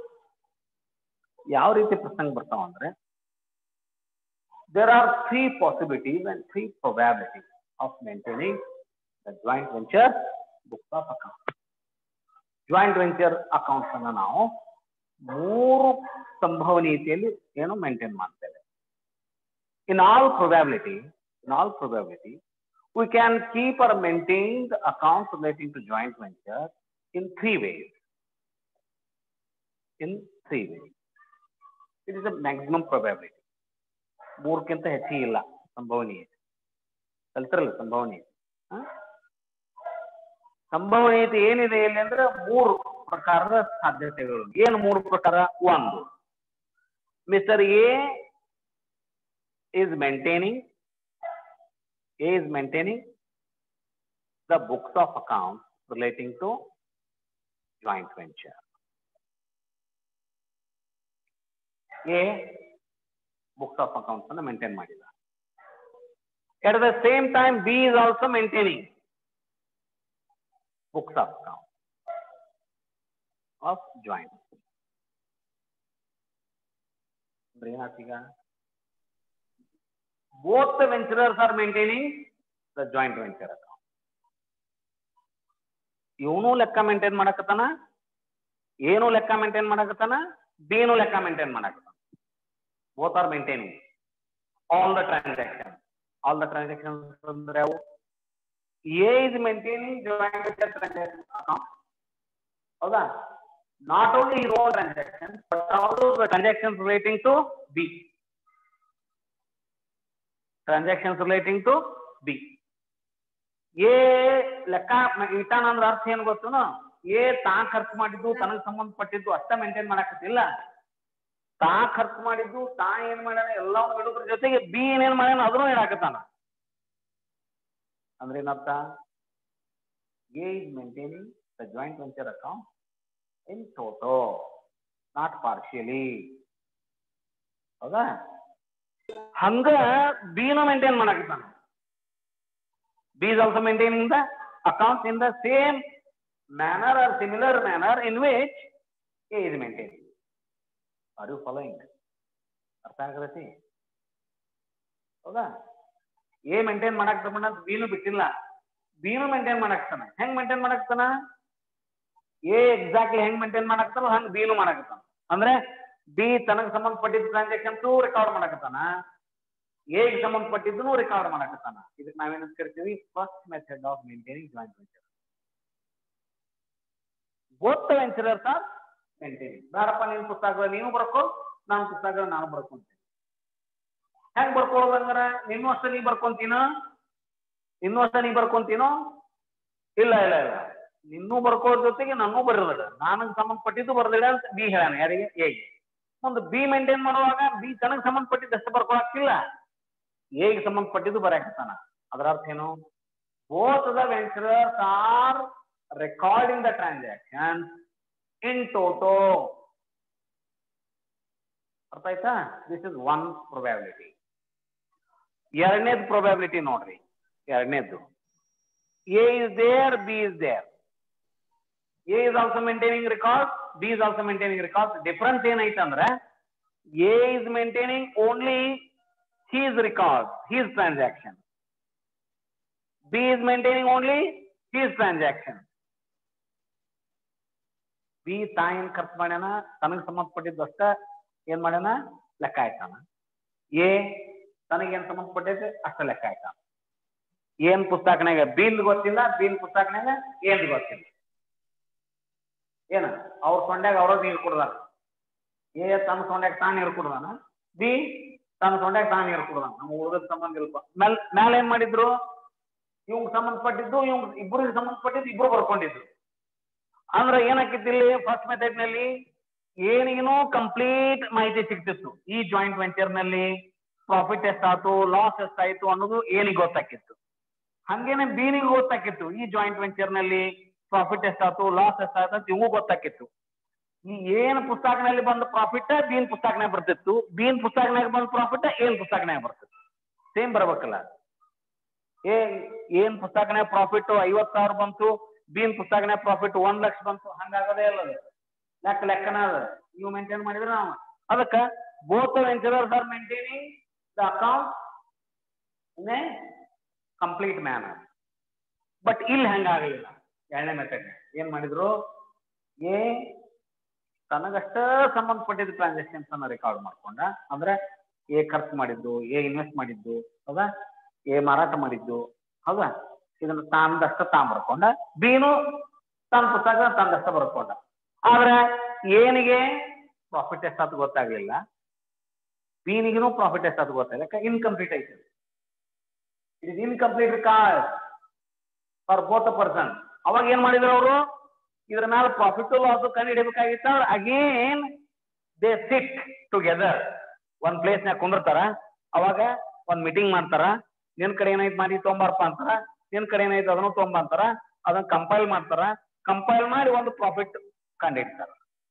ಯಾವ ರೀತಿ ಪ್ರಸಂಗ ಬರ್ತಾವ ಅಂದ್ರೆ there are three possibilities and three probabilities of maintaining the joint venture books of account joint venture accounts ಅನ್ನ ನಾವು ಮೂರು ಸಂಭವನೀಯತೆಯಲ್ಲಿ ಏನು ಮೇಂಟೈನ್ ಮಾಡ್ತೇವೆ in all probability in all probability we can keep or maintain the accounts relating to joint venture in three ways. In three ways. It is a maximum probability. ಮೂರಕ್ಕಿಂತ ಹೆಚ್ಚಿಗೆ ಇಲ್ಲ ಸಂಭವನೀಯತೆ ಕಲ್ತಿರಲ್ಲ ಸಂಭವನೀಯತೆ ಹ? ಸಂಭವನೀಯತೆ ಏನಿದೆ ಇಲ್ಲಿ ಅಂದ್ರೆ ಮೂರು ಪ್ರಕಾರದ ಸಾಧ್ಯತೆಗಳು ಏನು ಮೂರು ಪ್ರಕಾರ ಒಂದು mister A is maintaining A is maintaining the books of accounts relating to joint venture. A books of accounts ಅನ್ನು maintain ಮಾಡಿದ. At the same time, B is also maintaining books of accounts of joint. ಅಂದ್ರೆ ಏನಾಗ್ತೀಗ both the venturers are maintaining the joint venture account. ಇವನು ಲೆಕ್ಕ maintain ಮಾಡಕತ್ತಾನ ಏನು ಲೆಕ್ಕ maintain ಮಾಡಕತ್ತಾನ ಬೇನು ಲೆಕ್ಕ ಮೇಂಟೈನ್ ಮಾಡಕತ್ತಾನ both are maintaining all the transaction all the transaction ಅಂದ್ರೆ ಅವು A is maintaining joint venture transaction account ಹೌದಾ not only her own transaction but also the transaction relating to B transactions relating to B A ಲೆಕ್ಕ ಇಟ್ಟಾನ ಅಂದ್ರೆ ಅರ್ಥ ಏನ್ ಗೊತ್ತುನು A ತಾ ಖರ್ಚು ಮಾಡಿದ್ದು ತನಗ್ ಸಂಬಂಧಪಟ್ಟಿದ್ದು ಅಷ್ಟ ಮೇಂಟೈನ್ ಮಾಡಕತ್ತಿಲ್ಲ ತಾ ಖರ್ಚು ಮಾಡಿದ್ದು ತಾ ಏನ್ ಮಾಡ್ಯಾನ ಎಲ್ಲವನ್ನೂ ಇಡೋದ್ರ ಜೊತೆಗೆ ಬಿ ಏನೇನ್ ಮಾಡ್ಯಾನ ಅದನ್ನು ಹೇಳಾಕತ್ತಾನ ಅಂದ್ರೆ ಏನರ್ಥ A is maintaining the joint venture account in toto not partially ಹೌದಾ ಹಂಗ ಬಿನು ಮೇಂಟೈನ್ ಮಾಡಕತ್ತಾನ B is also maintaining the account in the same manner or similar manner in which A is maintaining are you following ಅರ್ಥ ಆಗತೈತಿ ಹೌದಾ A maintain ಮಾಡಕ್ ತಗೊಂಡ ಬಿನು ಬಿಟ್ಟಿಲ್ಲ ಬಿನು ಮೇಂಟೈನ್ ಮಾಡಕ್ತಾನ ಹೆಂಗ್ ಮೇಂಟೈನ್ ಮಾಡಕ್ತಾನ ಎ ಎಕ್ಸಾಕ್ಟ್ಲಿ ಹೆಂಗ್ ಮೇಂಟೈನ್ ಮಾಡಕ್ತಾನ ಹಂಗ್ ಬಿನು ಮಾಡಕತ್ತಾನ ಅಂದ್ರೆ ಬಿ ತನಗ್ ಸಂಬಂಧಪಟ್ಟಿದ್ದ ಟ್ರಾನ್ಸಾಕ್ಷನ್ಸ್ ರೆಕಾರ್ಡ್ ಮಾಡಕತ್ತಾನ ಎಗೆ ಸಂಬಂಧಪಟ್ಟಿದ್ದನು ರೆಕಾರ್ಡ್ ಮಾಡಕತ್ತಾನ ಇದಕ್ಕೆ ನಾವೇನ ಕರಿತೀವಿ first method of maintaining joint venture both venturers are maintaining ಬೇಡಪ್ಪ ನಿನ್ ಪುಸ್ತಕಗಳು ನೀನು ಬರ್ಕೋ ನನ್ನ ಪುಸ್ತಕಗಳು ನಾನು ಬರ್ಕೊಂತೀನಿ ಹೆಂಗ್ ಬರ್ಕೊಳ್ಳೋದಂದ್ರ ನಿನ್ನೂ ಅಷ್ಟ ನೀ ಬರ್ಕೊಂತೀನ ಇನ್ನೂ ಅಷ್ಟ ನೀ ಬರ್ಕೊಂತೀನೋ ಇಲ್ಲ ಇಲ್ಲ ಇಲ್ಲ ನಿನ್ನೂ ಬರ್ಕೊಳ್ಳೋ ಜೊತೆಗೆ ನನ್ನೂ ಬರೋದಿಲ್ಲ ನನಗೆ ಸಂಬಂಧಪಟ್ಟಿದ್ದು ಬರ್ದಿಲ್ಲ ಅಂತ ಬಿ ಹೇಳಾನ ಯಾರಿಗೆ ಎಗೆ ಒಂದು ಬಿ ಮೇಂಟೈನ್ ಮಾಡುವಾಗ ಬಿ ತನಗೆ ಸಂಬಂಧಪಟ್ಟಿದ್ದಷ್ಟು ಬರ್ಕೊಳಕ್ಕಿಲ್ಲ ಎಗೆ ಸಂಬಂಧಪಟ್ಟಿದ್ದು ಬರಾಕತ್ತಾನ ಅದರ ಅರ್ಥ ಏನು both the venturers are recording the transaction in toto ಅರ್ಥ ಆಯ್ತಾ ದಿಸ್ ಇಸ್ ಒನ್ ಪ್ರೊಬ್ಯಾಬಿಲಿಟಿ ಎರಡನೇದು ಪ್ರೊಬ್ಯಾಬಿಲಿಟಿ ನೋಡ್ರಿ ಎರಡನೇದು A is there B is there A is also maintaining record B is also maintaining record difference ಏನೈತೆ ಅಂದ್ರೆ A is maintaining only his record his transaction B is maintaining only his transaction B ತಾ ಏನ್ ಖರ್ಚು ಮಾಡ್ಯಾನ ತನಗ್ ಸಂಬಂಧಪಟ್ಟಿದ್ದು ಅಷ್ಟ ಏನ್ ಮಾಡ್ಯಾನ ಲೆಕ್ಕ ಹಾಕಾನ ಎ ತನಗೇನ್ ಸಂಬಂಧಪಟ್ಟೈತೆ ಅಷ್ಟ ಲೆಕ್ಕ ಹಾಕಾನ ಏನ್ ಪುಸ್ತಕನಾಗ ಬಿಲ್ ಗೊತ್ತಿಲ್ಲ ಬಿಲ್ ಪುಸ್ತಕನಾಗ ಏನ್ ಗೊತ್ತಿಲ್ಲ ಏನ ಅವ್ರ ಸೊಂಡ್ಯಾಗ ಅವ್ರ ನೀರು ಕುಡ್ದಾನ ಎ ತನ್ನ ಸೊಂಡ್ಯಾಗ ತಾನು ನೀರು ಕುಡ್ದಾನ ಬಿ ತನ್ನ ಸೊಂಡ್ಯಾಗ ತಾನು ನೀರು ಕುಡ್ದ ನಮ್ಮ ಹುಡುಗದ ಸಂಬಂಧ ಇಲ್ಪ ಮೇಲ್ ಮೇಲೆ ಏನ್ ಮಾಡಿದ್ರು ಇವಂಗ್ ಸಂಬಂಧಪಟ್ಟಿದ್ದು ಇವಂಗ್ ಇಬ್ಬರಿಗೆ ಸಂಬಂಧಪಟ್ಟಿದ್ದು ಇಬ್ರು ಬರ್ಕೊಂಡಿದ್ರು ಅಂದ್ರೆ ಏನಾಕಿತ್ತು ಇಲ್ಲಿ ಫಸ್ಟ್ ಮೆಥಡ್ ನಲ್ಲಿ ಏನೇನೋ ಕಂಪ್ಲೀಟ್ ಮಾಹಿತಿ ಸಿಗ್ತಿತ್ತು ಈ ಜಾಯಿಂಟ್ ವೆಂಚರ್ ನಲ್ಲಿ ಪ್ರಾಫಿಟ್ ಎಷ್ಟಾಯ್ತು ಲಾಸ್ ಎಷ್ಟಾಯ್ತು ಅನ್ನೋದು ಏನಿಗೆ ಗೊತ್ತಾಕಿತ್ತು ಹಂಗೇನೆ ಬೀನಿಗೆ ಗೊತ್ತಾಕಿತ್ತು ಈ ಜಾಯಿಂಟ್ ವೆಂಚರ್ ನಲ್ಲಿ ಪ್ರಾಫಿಟ್ ಎಷ್ಟಾಯ್ತು ಲಾಸ್ ಎಷ್ಟಾಯ್ತು ಅಂತ ಇವು ಗೊತ್ತಾಕಿತ್ತು ಈ ಏನ್ ಪುಸ್ತಕನಲ್ಲಿ ಬಂದ ಪ್ರಾಫಿಟ್ ಬೀನ್ ಪುಸ್ತಕನಾಗ ಬರ್ತಿತ್ತು ಬೀನ್ ಪುಸ್ತಕನಾಗ ಬಂದ ಪ್ರಾಫಿಟ್ ಏನ್ ಪುಸ್ತಕನಾಗ ಬರ್ತಿತ್ತು ಸೇಮ್ ಬರ್ಬೇಕಲ್ಲ ಏ ಏನ್ ಪುಸ್ತಕನಾಗ ಪ್ರಾಫಿಟ್ ಐವತ್ ಸಾವಿರ ಬಂತು ಬೀನ್ ಪುಸ್ತಕನಾಗ ಪ್ರಾಫಿಟ್ ಒಂದ್ ಲಕ್ಷ ಬಂತು ಹಂಗಾಗದೇ ಇಲ್ಲ ಅದು ಲೆಕ್ಕ ಲೆಕ್ಕನ ಅದ ನೀವು ಮೇಂಟೈನ್ ಮಾಡಿದ್ರೆ ನಾವು ಅದಕ್ಕ both venturers are maintaining the account in a complete manner but ಇಲ್ಲಿ ಹಂಗಾಗಲಿಲ್ಲ ಎರಡನೇ ಮೆಥಡ್ ಏನ್ ಮಾಡಿದ್ರು ಏ ತನಗಷ್ಟ ಸಂಬಂಧಪಟ್ಟಿದ್ದ ಟ್ರಾನ್ಸಾಕ್ಷನ್ಸ್ ಅನ್ನ ರೆಕಾರ್ಡ್ ಮಾಡ್ಕೊಂಡ ಅಂದ್ರೆ ಏ ಖರ್ಚು ಮಾಡಿದ್ದು ಏ ಇನ್ವೆಸ್ಟ್ ಮಾಡಿದ್ದು ಹೌದಾ ಏ ಮಾರಾಟ ಮಾಡಿದ್ದು ಹೌದಾ ಇದನ್ನ ತಾಂದಷ್ಟ ತಾನ್ ಬರ್ಕೊಂಡ ಬೀನು ತನ್ನ ಪುಸ್ತಕ ತಂದಷ್ಟ ಬರ್ಕೊಂಡ ಆದ್ರೆ ಏನಿಗೆ ಪ್ರಾಫಿಟ್ ಎಷ್ಟಾದ್ರು ಗೊತ್ತಾಗ್ಲಿಲ್ಲ ಬೀನಿಗೂ ಪ್ರಾಫಿಟ್ ಎಷ್ಟಾದ್ರು ಗೊತ್ತಾಗಲ್ಲ ಇನ್ಕಂಪ್ಲೀಟ್ ಐತೆ it is incomplete record for both person ಅವಾಗ ಏನ್ ಮಾಡಿದ್ರು ಅವರು ಇದ್ರ ಮೇಲೆ ಪ್ರಾಫಿಟ್ ಲಾಸ್ ಕಂಡು ಹಿಡಿಬೇಕಾಗಿತ್ತ ಅಗೇನ್ ದೇ ಸಿಟ್ ಟುಗೆದರ್ ಒಂದ್ ಪ್ಲೇಸ್ ನಾಗ ಕುಂದಿರ್ತಾರ ಅವಾಗ ಒಂದ್ ಮೀಟಿಂಗ್ ಮಾಡ್ತಾರ ನಿನ್ ಕಡೆ ಏನೈತ್ ಮಾಡಿ ತೊಂಬಾರಪ್ಪ ಅಂತಾರ ನಿನ್ ಕಡೆ ಏನೈತೆ ಅದನ್ನು ತೊಂಬ ಅಂತಾರ ಅದನ್ನ ಕಂಪೈಲ್ ಮಾಡ್ತಾರ ಕಂಪೈಲ್ ಮಾಡಿ ಒಂದು ಪ್ರಾಫಿಟ್ ಕಂಡು ಹಿಡ್ತಾರ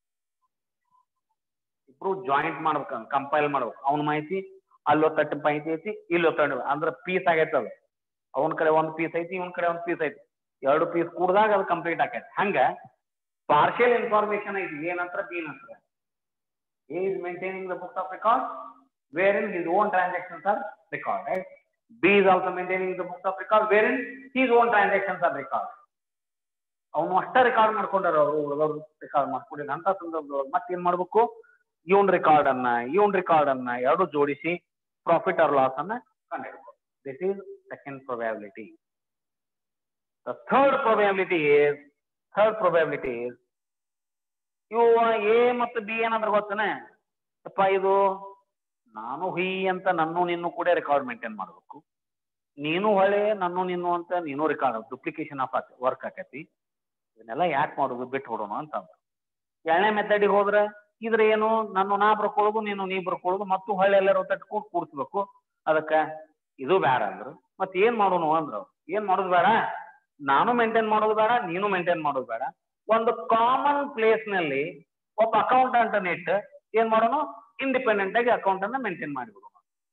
ಇಬ್ರು ಜಾಯಿಂಟ್ ಮಾಡ್ಬೇಕು ಕಂಪೈಲ್ ಮಾಡ್ಬೇಕು ಅವನ ಮಾಹಿತಿ ಅಲ್ಲೊತ್ತಟ್ಟು ಮಾಹಿತಿ ಐತಿ ಇಲ್ಲೊತ್ತಟ್ಟು ಅಂದ್ರೆ ಪೀಸ್ ಆಗೈತೆ ಅದು ಅವನ ಕಡೆ ಒಂದ್ ಪೀಸ್ ಐತಿ ಇವನ್ ಕಡೆ ಒಂದ್ ಪೀಸ್ ಐತಿ ಎರಡು ಪೀಸ್ ಕೂಡ್ದಾಗ ಅದು ಕಂಪ್ಲೀಟ್ ಆಕೈತಿ ಹಂಗ ಪಾರ್ಷಿಯಲ್ ಇನ್ಫಾರ್ಮೇಶನ್ ಐತಿ ಏನಂತ್ರ ಬಿ ನಂತರ A is maintaining the books of record where in his own transactions are recorded B is also maintaining the books of record where in his own transactions are record ಅವನು ಅಷ್ಟ record ಮಾಡ್ಕೊಂಡಾರ ಅವರು ಉಳಿದವ್ರು record ಮಾಡ್ಕೊಂಡಿಲ್ಲ ಅಂತ ಸಂದರ್ಭದೊಳಗೆ ಮತ್ತೆ ಏನ್ ಮಾಡ್ಬೇಕು ಇವನ್ ರೆಕಾರ್ಡ್ ಅನ್ನ ಇವನ್ ರೆಕಾರ್ಡ್ ಅನ್ನ ಎರಡು ಜೋಡಿಸಿ ಪ್ರಾಫಿಟ್ ಆರ್ ಲಾಸ್ ಅನ್ನ ಕಂಡುಹಿಡ್ಬೇಕು this is second probability the third probability is third probability is ಇವು ಎ ಮತ್ತು ಬಿ ಏನಂದ್ರೆ ಗೊತ್ತೇನೆ ಅಪ್ಪ ಇದು ನಾನು ಹುಯಿ ಅಂತ ನನ್ನು ನಿನ್ನು ಕೂಡ ರೆಕಾರ್ಡ್ ಮೇಂಟೈನ್ ಮಾಡ್ಬೇಕು ನೀನು ಹೊಳೆ ನಾನು ನಿನ್ನು ಅಂತ ನೀನು ರೆಕಾರ್ಡ್ ಡುಪ್ಲಿಕೇಶನ್ ಆಫ್ ವರ್ಕ್ ಆಕೈತಿ ಇದನ್ನೆಲ್ಲ ಯಾಕೆ ಮಾಡೋದು ಬಿಟ್ಟು ಹೊಡೋಣ ಅಂತ ಅಂದ್ರು. ಎರಡನೇ ಮೆಥಡಿಗೆ ಹೋದ್ರೆ ಇದ್ರ ಏನು ನಾನು ನಾ ಬರ್ಕೊಳ್ಳೋದು ನೀನು ನೀ ಬರ್ಕೊಳ್ಳೋದು ಮತ್ತು ಹೊಳೆ ಎಲ್ಲರೂ ತಟ್ಕೊಂಡು ಕೂಡ್ಸ್ಬೇಕು ಅದಕ್ಕೆ ಇದು ಬೇಡ ಅಂದ್ರು ಮತ್ತೆ ಏನ್ ಮಾಡೋಣ ಅಂದ್ರು ಅವ್ರು. ಏನ್ ಮಾಡೋದು ಬೇಡ ನಾನು ಮೇಂಟೈನ್ ಮಾಡೋದು ಬೇಡ ನೀನು ಮೇಂಟೈನ್ ಮಾಡೋದು ಬೇಡ ಒಂದು ಕಾಮನ್ ಪ್ಲೇಸ್ ನಲ್ಲಿ ಒಬ್ಬ ಅಕೌಂಟೆಂಟ್ ಇಟ್ಟು ಏನ್ ಮಾಡೋಣ ಇಂಡಿಪೆಂಡೆಂಟ್ ಆಗಿ ಅಕೌಂಟ್ ಅನ್ನ ಮೇಂಟೈನ್ ಮಾಡಿಬಿಡೋಣ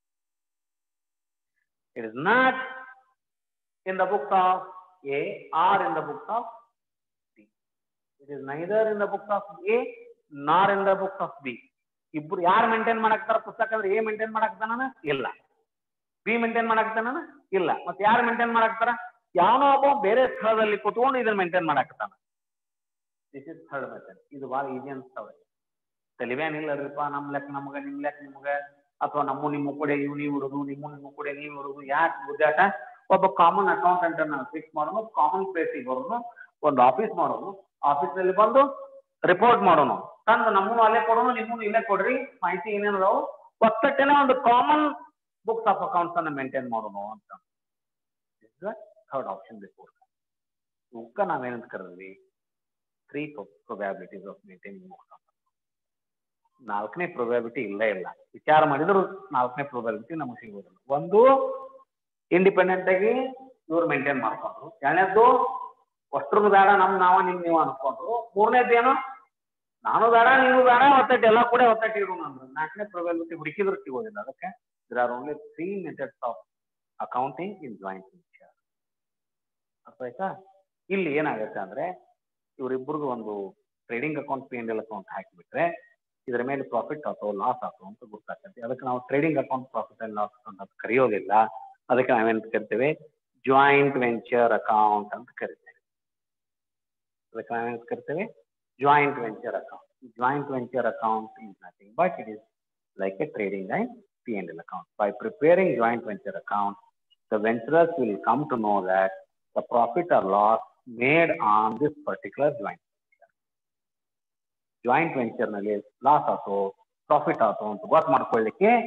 it is not in the books of A or in the books of B it is neither in the books of A nor in the books of B ಇಬ್ರು ಯಾರು maintain ಮಾಡಾಕ್ತಾರ ಪುಸ್ತಕ ಅಂದ್ರೆ A maintain ಮಾಡಾಕ್ತಾನ ಇಲ್ಲ B maintain ಮಾಡಾಕ್ತಾನ ಇಲ್ಲ ಮತ್ತೆ ಯಾರು maintain ಮಾಡಾಕ್ತಾರ ಯಾವನೋ ಒಬ್ಬ ಬೇರೆ ಸ್ಥಳದಲ್ಲಿ ಕುತ್ಕೊಂಡು ಇದನ್ನ ಮೇಂಟೈನ್ ಮಾಡಾಕ್ತಾನ ದಿಸ್ ಇಸ್ ಥರ್ಡ್ ಮೆಥಡ್ ಇದು ಭಾಳ ಈಸಿ ಅನ್ಸ್ತಾವೆ ತಲಿವೇನಿಲ್ಲರಿಪ್ಪ ನಮ್ ಲೆಕ್ಕ ನಮಗ ನಿಮ್ ಲೆಕ್ಕ ನಿಮ್ಗ ಅಥವಾ ನಮ್ಮ ನಿಮ್ಮ ಕೂಡ ಇವ್ ನೀವು ಇಡೋದು ನಿಮ್ಮ ನಿಮ್ಮ ಕೂಡ ನೀವು ಇಡೋದು ಯಾಕೆ ಗುದ್ದಾಟ ಒಬ್ಬ ಕಾಮನ್ ಅಕೌಂಟೆಂಟ್ ಅನ್ನ ಫಿಕ್ಸ್ ಮಾಡೋನು ಕಾಮನ್ ಪ್ಲೇಸಿಗೆ ಬರೋನು ಒಂದು ಆಫೀಸ್ ಮಾಡೋನು ಆಫೀಸ್ ನಲ್ಲಿ ಬಂದು ರಿಪೋರ್ಟ್ ಮಾಡೋನು ತಂದು ನಮ್ಮನ್ನು ಅಲ್ಲೇ ಕೊಡೋನು ನಿಮ್ಮನ್ನು ಇಲ್ಲೇ ಕೊಡ್ರಿ ಮಾಹಿತಿ ಏನೇನದಾವು ಒತ್ತಟ್ಟೆನೆ ಒಂದು ಕಾಮನ್ ಬುಕ್ಸ್ ಆಫ್ ಅಕೌಂಟ್ಸ್ ಅನ್ನ ಮೇಂಟೈನ್ ಮಾಡೋನು ಅಂತ ಥರ್ಡ್ ಆಪ್ಷನ್ ಬಿಫೋರ್ ಇವಕ್ಕ ನಾವೇನಂತ ಕರೆದ್ವಿ three probabilities of maintaining books of ನಾಲ್ಕನೇ ಪ್ರೊಬ್ಯಾಬಿಲಿಟಿ ಇಲ್ಲೇ ಇಲ್ಲ ವಿಚಾರ ಮಾಡಿದ್ರು ನಾಲ್ಕನೇ ಪ್ರೊಬ್ಯಾಬಿಲಿಟಿ ನಮಗೆ ಸಿಗೋದಿಲ್ಲ ಒಂದು ಇಂಡಿಪೆಂಡೆಂಟ್ ಆಗಿ ಇವ್ರು ಮೇಂಟೈನ್ ಮಾಡ್ಕೊಂಡ್ರು ಎರಡನೇದ್ದು ಅಷ್ಟ್ರದ್ದು ಬೇಡ ನಮ್ ನಾವ ನಿಮ್ ನೀವು ಅನ್ಕೊಂಡ್ರು ಮೂರನೇದ್ದು ಏನು ನಾನು ಬೇಡ ನೀವು ಬೇಡ ಒತ್ತಟ್ಟು ಎಲ್ಲ ಕೂಡ ಒತ್ತಟ್ಟು ಇರೋಣ ಅಂದ್ರು ನಾಲ್ಕನೇ ಪ್ರೊಬ್ಯಾಬಿಲಿಟಿ ಹುಡುಕಿದ್ರು ಸಿಗೋದಿಲ್ಲ ಅದಕ್ಕೆ there are only three methods of accounting in joint venture ಅರ್ಥ ಆಯ್ತಾ ಇಲ್ಲಿ ಏನಾಗುತ್ತೆ ಅಂದ್ರೆ ಇವರಿಬ್ಬರಿಗೂ ಒಂದು trading account P L account ಹಾಕಿಬಿಟ್ರೆ ಇದರ ಮೇಲೆ ಪ್ರಾಫಿಟ್ ಆತೋ ಲಾಸ್ ಆತೋ ಅಂತ ಗೊತ್ತಾಗ್ತದೆ ಅದಕ್ಕೆ ನಾವು trading account profit and loss account ಅಂತ ಕರೆಯೋದಿಲ್ಲ ಅದಕ್ಕೆ ನಾವೇನಂತ ಕರಿತೇವೆ ಜಾಯಿಂಟ್ ವೆಂಚರ್ ಅಕೌಂಟ್ ಅಂತ ಕರಿತೇವೆ ಅದಕ್ಕೆ ನಾವೇನಂತ ಕರಿತೇವೆ joint venture account joint venture account is nothing but it is like a trading and P&L account. By preparing joint venture account, the venturers will come to know that the profit or loss made on this particular joint venture. Joint venture ನಲ್ಲಿ loss ಆಯ್ತು profit ಆಯ್ತು ಅಂತ ಗೊತ್ತು ಮಾಡ್ಕೊಳ್ಳಿಕ್ಕೆ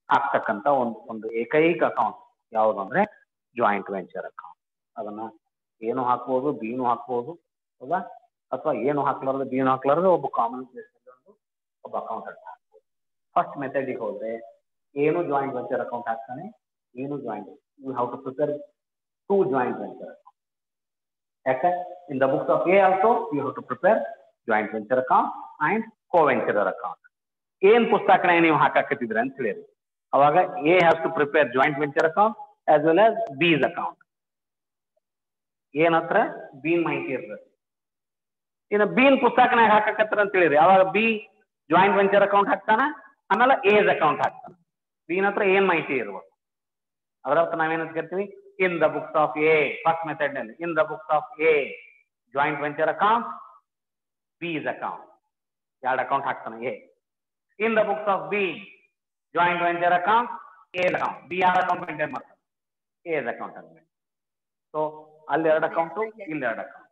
ಹಾಕ್ತಕ್ಕಂಥ ಒಂದು ಒಂದು ಏಕೈಕ account ಯಾವುದು ಅಂದ್ರೆ ಜಾಯಿಂಟ್ ವೆಂಚರ್ ಅಕೌಂಟ್ ಅದನ್ನ ಏನು ಹಾಕ್ಬೋದು ಬಿನು ಹಾಕ್ಬೋದು ಹೌದಾ ಅಥವಾ ಏನು ಹಾಕ್ಲಾರ್ದು ಬಿನು ಹಾಕ್ಲಾರ್ದು ಒಬ್ಬ ಕಾಮನ್ ಪ್ಲೇಸ್ ಒಂದು ಒಬ್ಬ ಅಕೌಂಟೆಂಟ್ ಹಾಕ್ಬೋದು ಫಸ್ಟ್ ಮೆಥಡಿಗೆ ಹೋದ್ರೆ ಏನು ಜಾಯಿಂಟ್ ವೆಂಚರ್ ಅಕೌಂಟ್ ಹಾಕ್ತಾನೆ ಏನು joint you have to prepare two joint venture account ಯಾಕೆ in the books of A also you have to prepare joint venture account and co venturer account ಏನ್ ಪುಸ್ತಕನ ನೀವು ಹಾಕಾಕತ್ತಿದ್ರಿ ಅಂತ ಹೇಳಿರಿ ಅವಾಗ A has to prepare joint venture account as well as B's account ಏನ್ ಹತ್ರ ಬೀನ್ ಮಾಹಿತಿ ಇರ್ತದೆ ಇನ್ನು ಬೀನ್ ಪುಸ್ತಕನಾಗ ಹಾಕಕತ್ತಾರ ಅಂತ ಹೇಳಿರಿ ಅವಾಗ ಬಿ ಜಾಯಿಂಟ್ ವೆಂಚರ್ ಅಕೌಂಟ್ ಹಾಕ್ತಾನ ಆಮೇಲೆ ಎಸ್ ಅಕೌಂಟ್ ಹಾಕ್ತಾನ ಬೀನ್ ಹತ್ರ ಏನ್ ಮಾಹಿತಿ ಇರ್ಬೇಕು ಅದರ ಅರ್ಥ ನಾವೇನಂತ ಕರಿತೀವಿ in the books of A first method ನಲ್ಲಿ in the books of A joint venture account B's account ಎರಡು ಅಕೌಂಟ್ ಹಾಕ್ತಾನೆ A in the books of B joint venture account A account B or account maintain ಮಾಡ್ತಾನೆ A account ಅಂತ so ಅಲ್ಲಿ ಎರಡು account ಇಲ್ಲಿ ಎರಡು account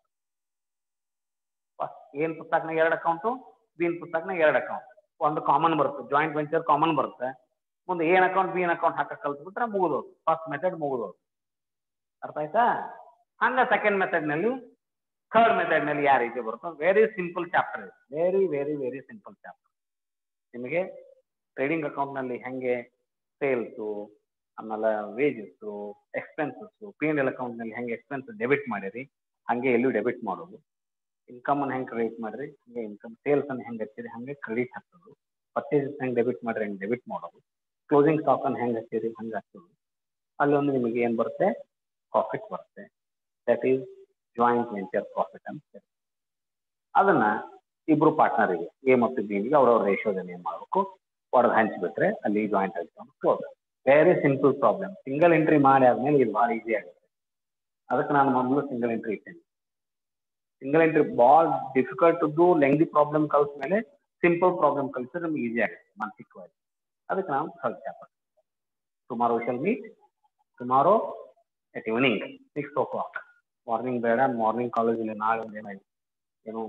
ಏನ್ ಪುಸ್ತಕನಾಗ ಎರಡು ಅಕೌಂಟು ಬಿನ್ ಪುಸ್ತಕನಾಗ ಎರಡು ಅಕೌಂಟ್ ಒಂದು ಕಾಮನ್ ಬರುತ್ತೆ ಜಾಯಿಂಟ್ ವೆಂಚರ್ ಕಾಮನ್ ಬರುತ್ತೆ ಮುಂದೆ ಏನ್ ಅಕೌಂಟ್ ಬಿನ್ ಅಕೌಂಟ್ ಹಾಕಕ್ ಕಲ್ತ್ಬಿಟ್ರೆ ಮುಗಿದೋದು ಫಸ್ಟ್ ಮೆಥಡ್ ಮುಗಿದೋದು ಅರ್ಥ ಆಯ್ತಾ ಹಂಗ ಸೆಕೆಂಡ್ ಮೆಥಡ್ ನಲ್ಲಿ ಥರ್ಡ್ ಮೆಥಡ್ ನಲ್ಲಿ ಯಾವ ರೀತಿ ಬರುತ್ತೋ ವೆರಿ ಸಿಂಪಲ್ ಚಾಪ್ಟರ್ ಇದೆ very very very simple chapter ನಿಮಗೆ ಟ್ರೇಡಿಂಗ್ ಅಕೌಂಟ್ ನಲ್ಲಿ ಹೆಂಗೆ ಸೇಲ್ಸು ಆಮೇಲೆ wages expenses P and L account ನಲ್ಲಿ ಹೆಂಗೆ ಎಕ್ಸ್ಪೆನ್ಸ್ ಡೆಬಿಟ್ ಮಾಡಿರಿ ಹಂಗೆ ಎಲ್ಲೂ ಡೆಬಿಟ್ ಮಾಡೋದು ಇನ್ಕಮ್ ಅನ್ನು ಹೆಂಗೆ ಕ್ರೆಡಿಟ್ ಮಾಡ್ರಿ ಹಂಗೆ ಇನ್ಕಮ್ ಸೇಲ್ಸ್ ಅನ್ನು ಹೆಂಗೆ ಹಚ್ಚಿರಿ ಹಂಗೆ ಕ್ರೆಡಿಟ್ ಹಾಕೋದು ಪರ್ಚೇಸಸ್ ಹೆಂಗೆ ಡೆಬಿಟ್ ಮಾಡ್ರಿ ಹಂಗೆ ಡೆಬಿಟ್ ಮಾಡೋದು ಕ್ಲೋಸಿಂಗ್ ಸ್ಟಾಕ್ ಅನ್ನು ಹೆಂಗೆ ಹಚ್ಚಿರಿ ಹಂಗೆ ಹಚ್ಚೋದು ಅಲ್ಲಿ ಒಂದು ನಿಮಗೆ ಏನು ಬರುತ್ತೆ ಪ್ರಾಫಿಟ್ ಬರುತ್ತೆ that is joint venture profit ಅಂತ ಹೇಳಿ ಅದನ್ನ ಇಬ್ರು ಪಾರ್ಟ್ನರಿಗೆ ಎ ಮತ್ತು ಬಿಗೆ ಅವ್ರವ್ರ ರೇಷೋದಲ್ಲಿ ಏನು ಮಾಡಬೇಕು ಹೊಡೆದು ಹಂಚಿಬಿಟ್ರೆ ಅಲ್ಲಿ joint account close very simple problem single entry ಮಾಡಿ ಆದ್ಮೇಲೆ ಇದು ಭಾಳ ಈಸಿ ಆಗುತ್ತೆ ಅದಕ್ಕೆ ನಾನು ಮೊದಲು ಸಿಂಗಲ್ ಎಂಟ್ರಿ ಇಟ್ಟೇನೆ ಸಿಂಗಲ್ ಎಂಟ್ರಿ ಭಾಳ difficult to do lengthy problem ಕಲ್ತ ಮೇಲೆ ಸಿಂಪಲ್ ಪ್ರಾಬ್ಲಮ್ ಕಲಿಸಿದ್ರೆ ನಮ್ಗೆ ಈಸಿ ಆಗುತ್ತೆ ಮಾನಸಿಕವಾಗಿ ಅದಕ್ಕೆ ನಾವು ಕಲ್ತ್ಯಾಪ tomorrow shall meet tomorrow at evening six o'clock morning ಬೇಡ ಮಾರ್ನಿಂಗ್ ಕಾಲೇಜಲ್ಲಿ ನಾಳೆ ಒಂದು ಏನಾಯ್ತು ಏನು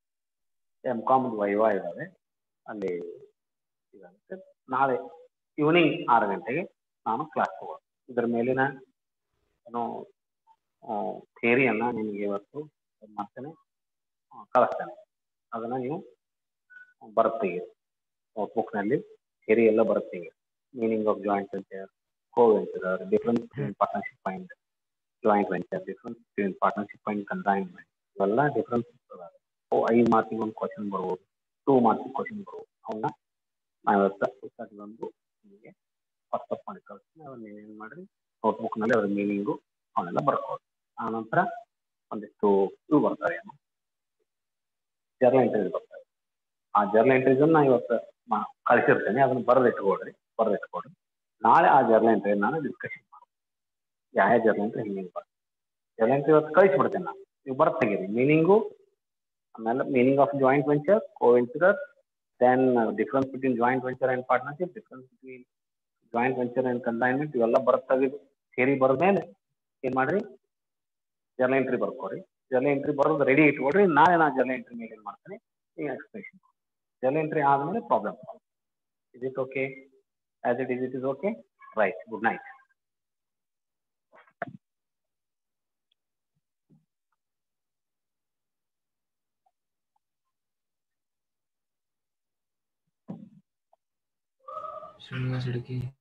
ಎಮ್ ಕಾಮ್ದು ವೈವಾ ಇದ್ದಾವೆ ಅಲ್ಲಿ ಇದಾಗುತ್ತೆ ನಾಳೆ ಈವ್ನಿಂಗ್ ಆರು ಗಂಟೆಗೆ ನಾನು ಕ್ಲಾಸ್ ತಗೋದು ಇದರ ಮೇಲಿನ ಏನು ಥಿಯರಿಯನ್ನು ನಿಮಗೆ ಇವತ್ತು ಏನ್ ಮಾಡ್ತೇನೆ ಆ, ಕಳಿಸ್ತೇನೆ ಅದನ್ನು ನೀವು ಬರುತ್ತೀವಿ ನೋಟ್ಬುಕ್ನಲ್ಲಿ ಥಿಯರಿ ಎಲ್ಲ ಬರುತ್ತೀವಿ meaning of joint venture co venture difference between partnership point joint venture difference between partnership point consignment ಇವೆಲ್ಲ ಡಿಫ್ರೆನ್ಸ್ ಇರ್ತದೆ ಐದು ಮಾರ್ಕಿಗೆ ಒಂದು ಕ್ವಶನ್ ಬರ್ಬೋದು ಟೂ ಮಾರ್ಕಿಗೆ ಕ್ವಶನ್ ಬರ್ಬೋದು ಅವನ್ನ ನಾವು ಇವತ್ತು ಪುಸ್ತಕದೊಂದು ನಿಮಗೆ ವಾಟ್ಸಪ್ ಮಾಡಿ ಕಳಿಸ್ತೀನಿ ಅದನ್ನ ನೀವೇನು ಮಾಡಿರಿ ನೋಟ್ಬುಕ್ನಲ್ಲಿ ಅದ್ರ ಮೀನಿಂಗು ಅವನ್ನೆಲ್ಲ ಬರ್ಕೋದು ಆನಂತರ ಒಂದಿಷ್ಟು ಇವು ಬರ್ತಾರೆ ಏನು ಜರ್ನಲ್ ಎಂಟ್ರೀಸ್ ಬರ್ತಾರೆ ಆ ಜರ್ನಲ್ ಎಂಟ್ರೀಸನ್ನು ನಾನು ಇವತ್ತು ಮಾ- ಕಳಿಸಿರ್ತೇನೆ ಅದನ್ನು ಬರೆದಿಟ್ಕೊಳ್ರಿ ಬರೆದಿಟ್ಕೊಳ್ರಿ ನಾಳೆ ಆ ಜರ್ನಲ್ ಎಂಟ್ರಿ ನಾನು ಡಿಸ್ಕಷನ್ ಮಾಡ್ತೀನಿ ಯಾವ ಜರ್ನಲ್ ಎಂಟ್ರಿ ಹಿಂಗೆ ಬರ್ತದೆ ಜರ್ನಲ್ ಎಂಟ್ರಿ ಇವತ್ತು ಕಳಿಸ್ಬಿಡ್ತೇನೆ ನಾನು ನೀವು ಬರ್ದು ತೆಗೀರಿ ಮೀನಿಂಗು ಆಮೇಲೆ meaning of joint venture co venturer then difference between joint venture and partnership difference between joint venture and consignment ಇವೆಲ್ಲ ಬರೆದು ತೆಗೆದು ಥಿಯರಿ ಬರೆದ ಮೇಲೆ ಏನು ಮಾಡಿರಿ ಜರ್ನಲ್ ಎಂಟ್ರಿ ಬರ್ಕೋರಿ ಜರ್ನಲ್ ಎಂಟ್ರಿ ಬರೋದು ರೆಡಿ ಇಟ್ಕೊಡ್ರಿ ನಾಳೆ ನಾನು ಜರ್ನಲ್ ಎಂಟ್ರಿ ಮೇಲೆ ಏನು ಮಾಡ್ತೀನಿ ಈಗ ಎಕ್ಸ್ಪ್ಲೇಷನ್ ಜರ್ನಲ್ ಎಂಟ್ರಿ ಆದಮೇಲೆ problem is it okay as it is it is okay right good night Srinivas ಹುಡುಕಿ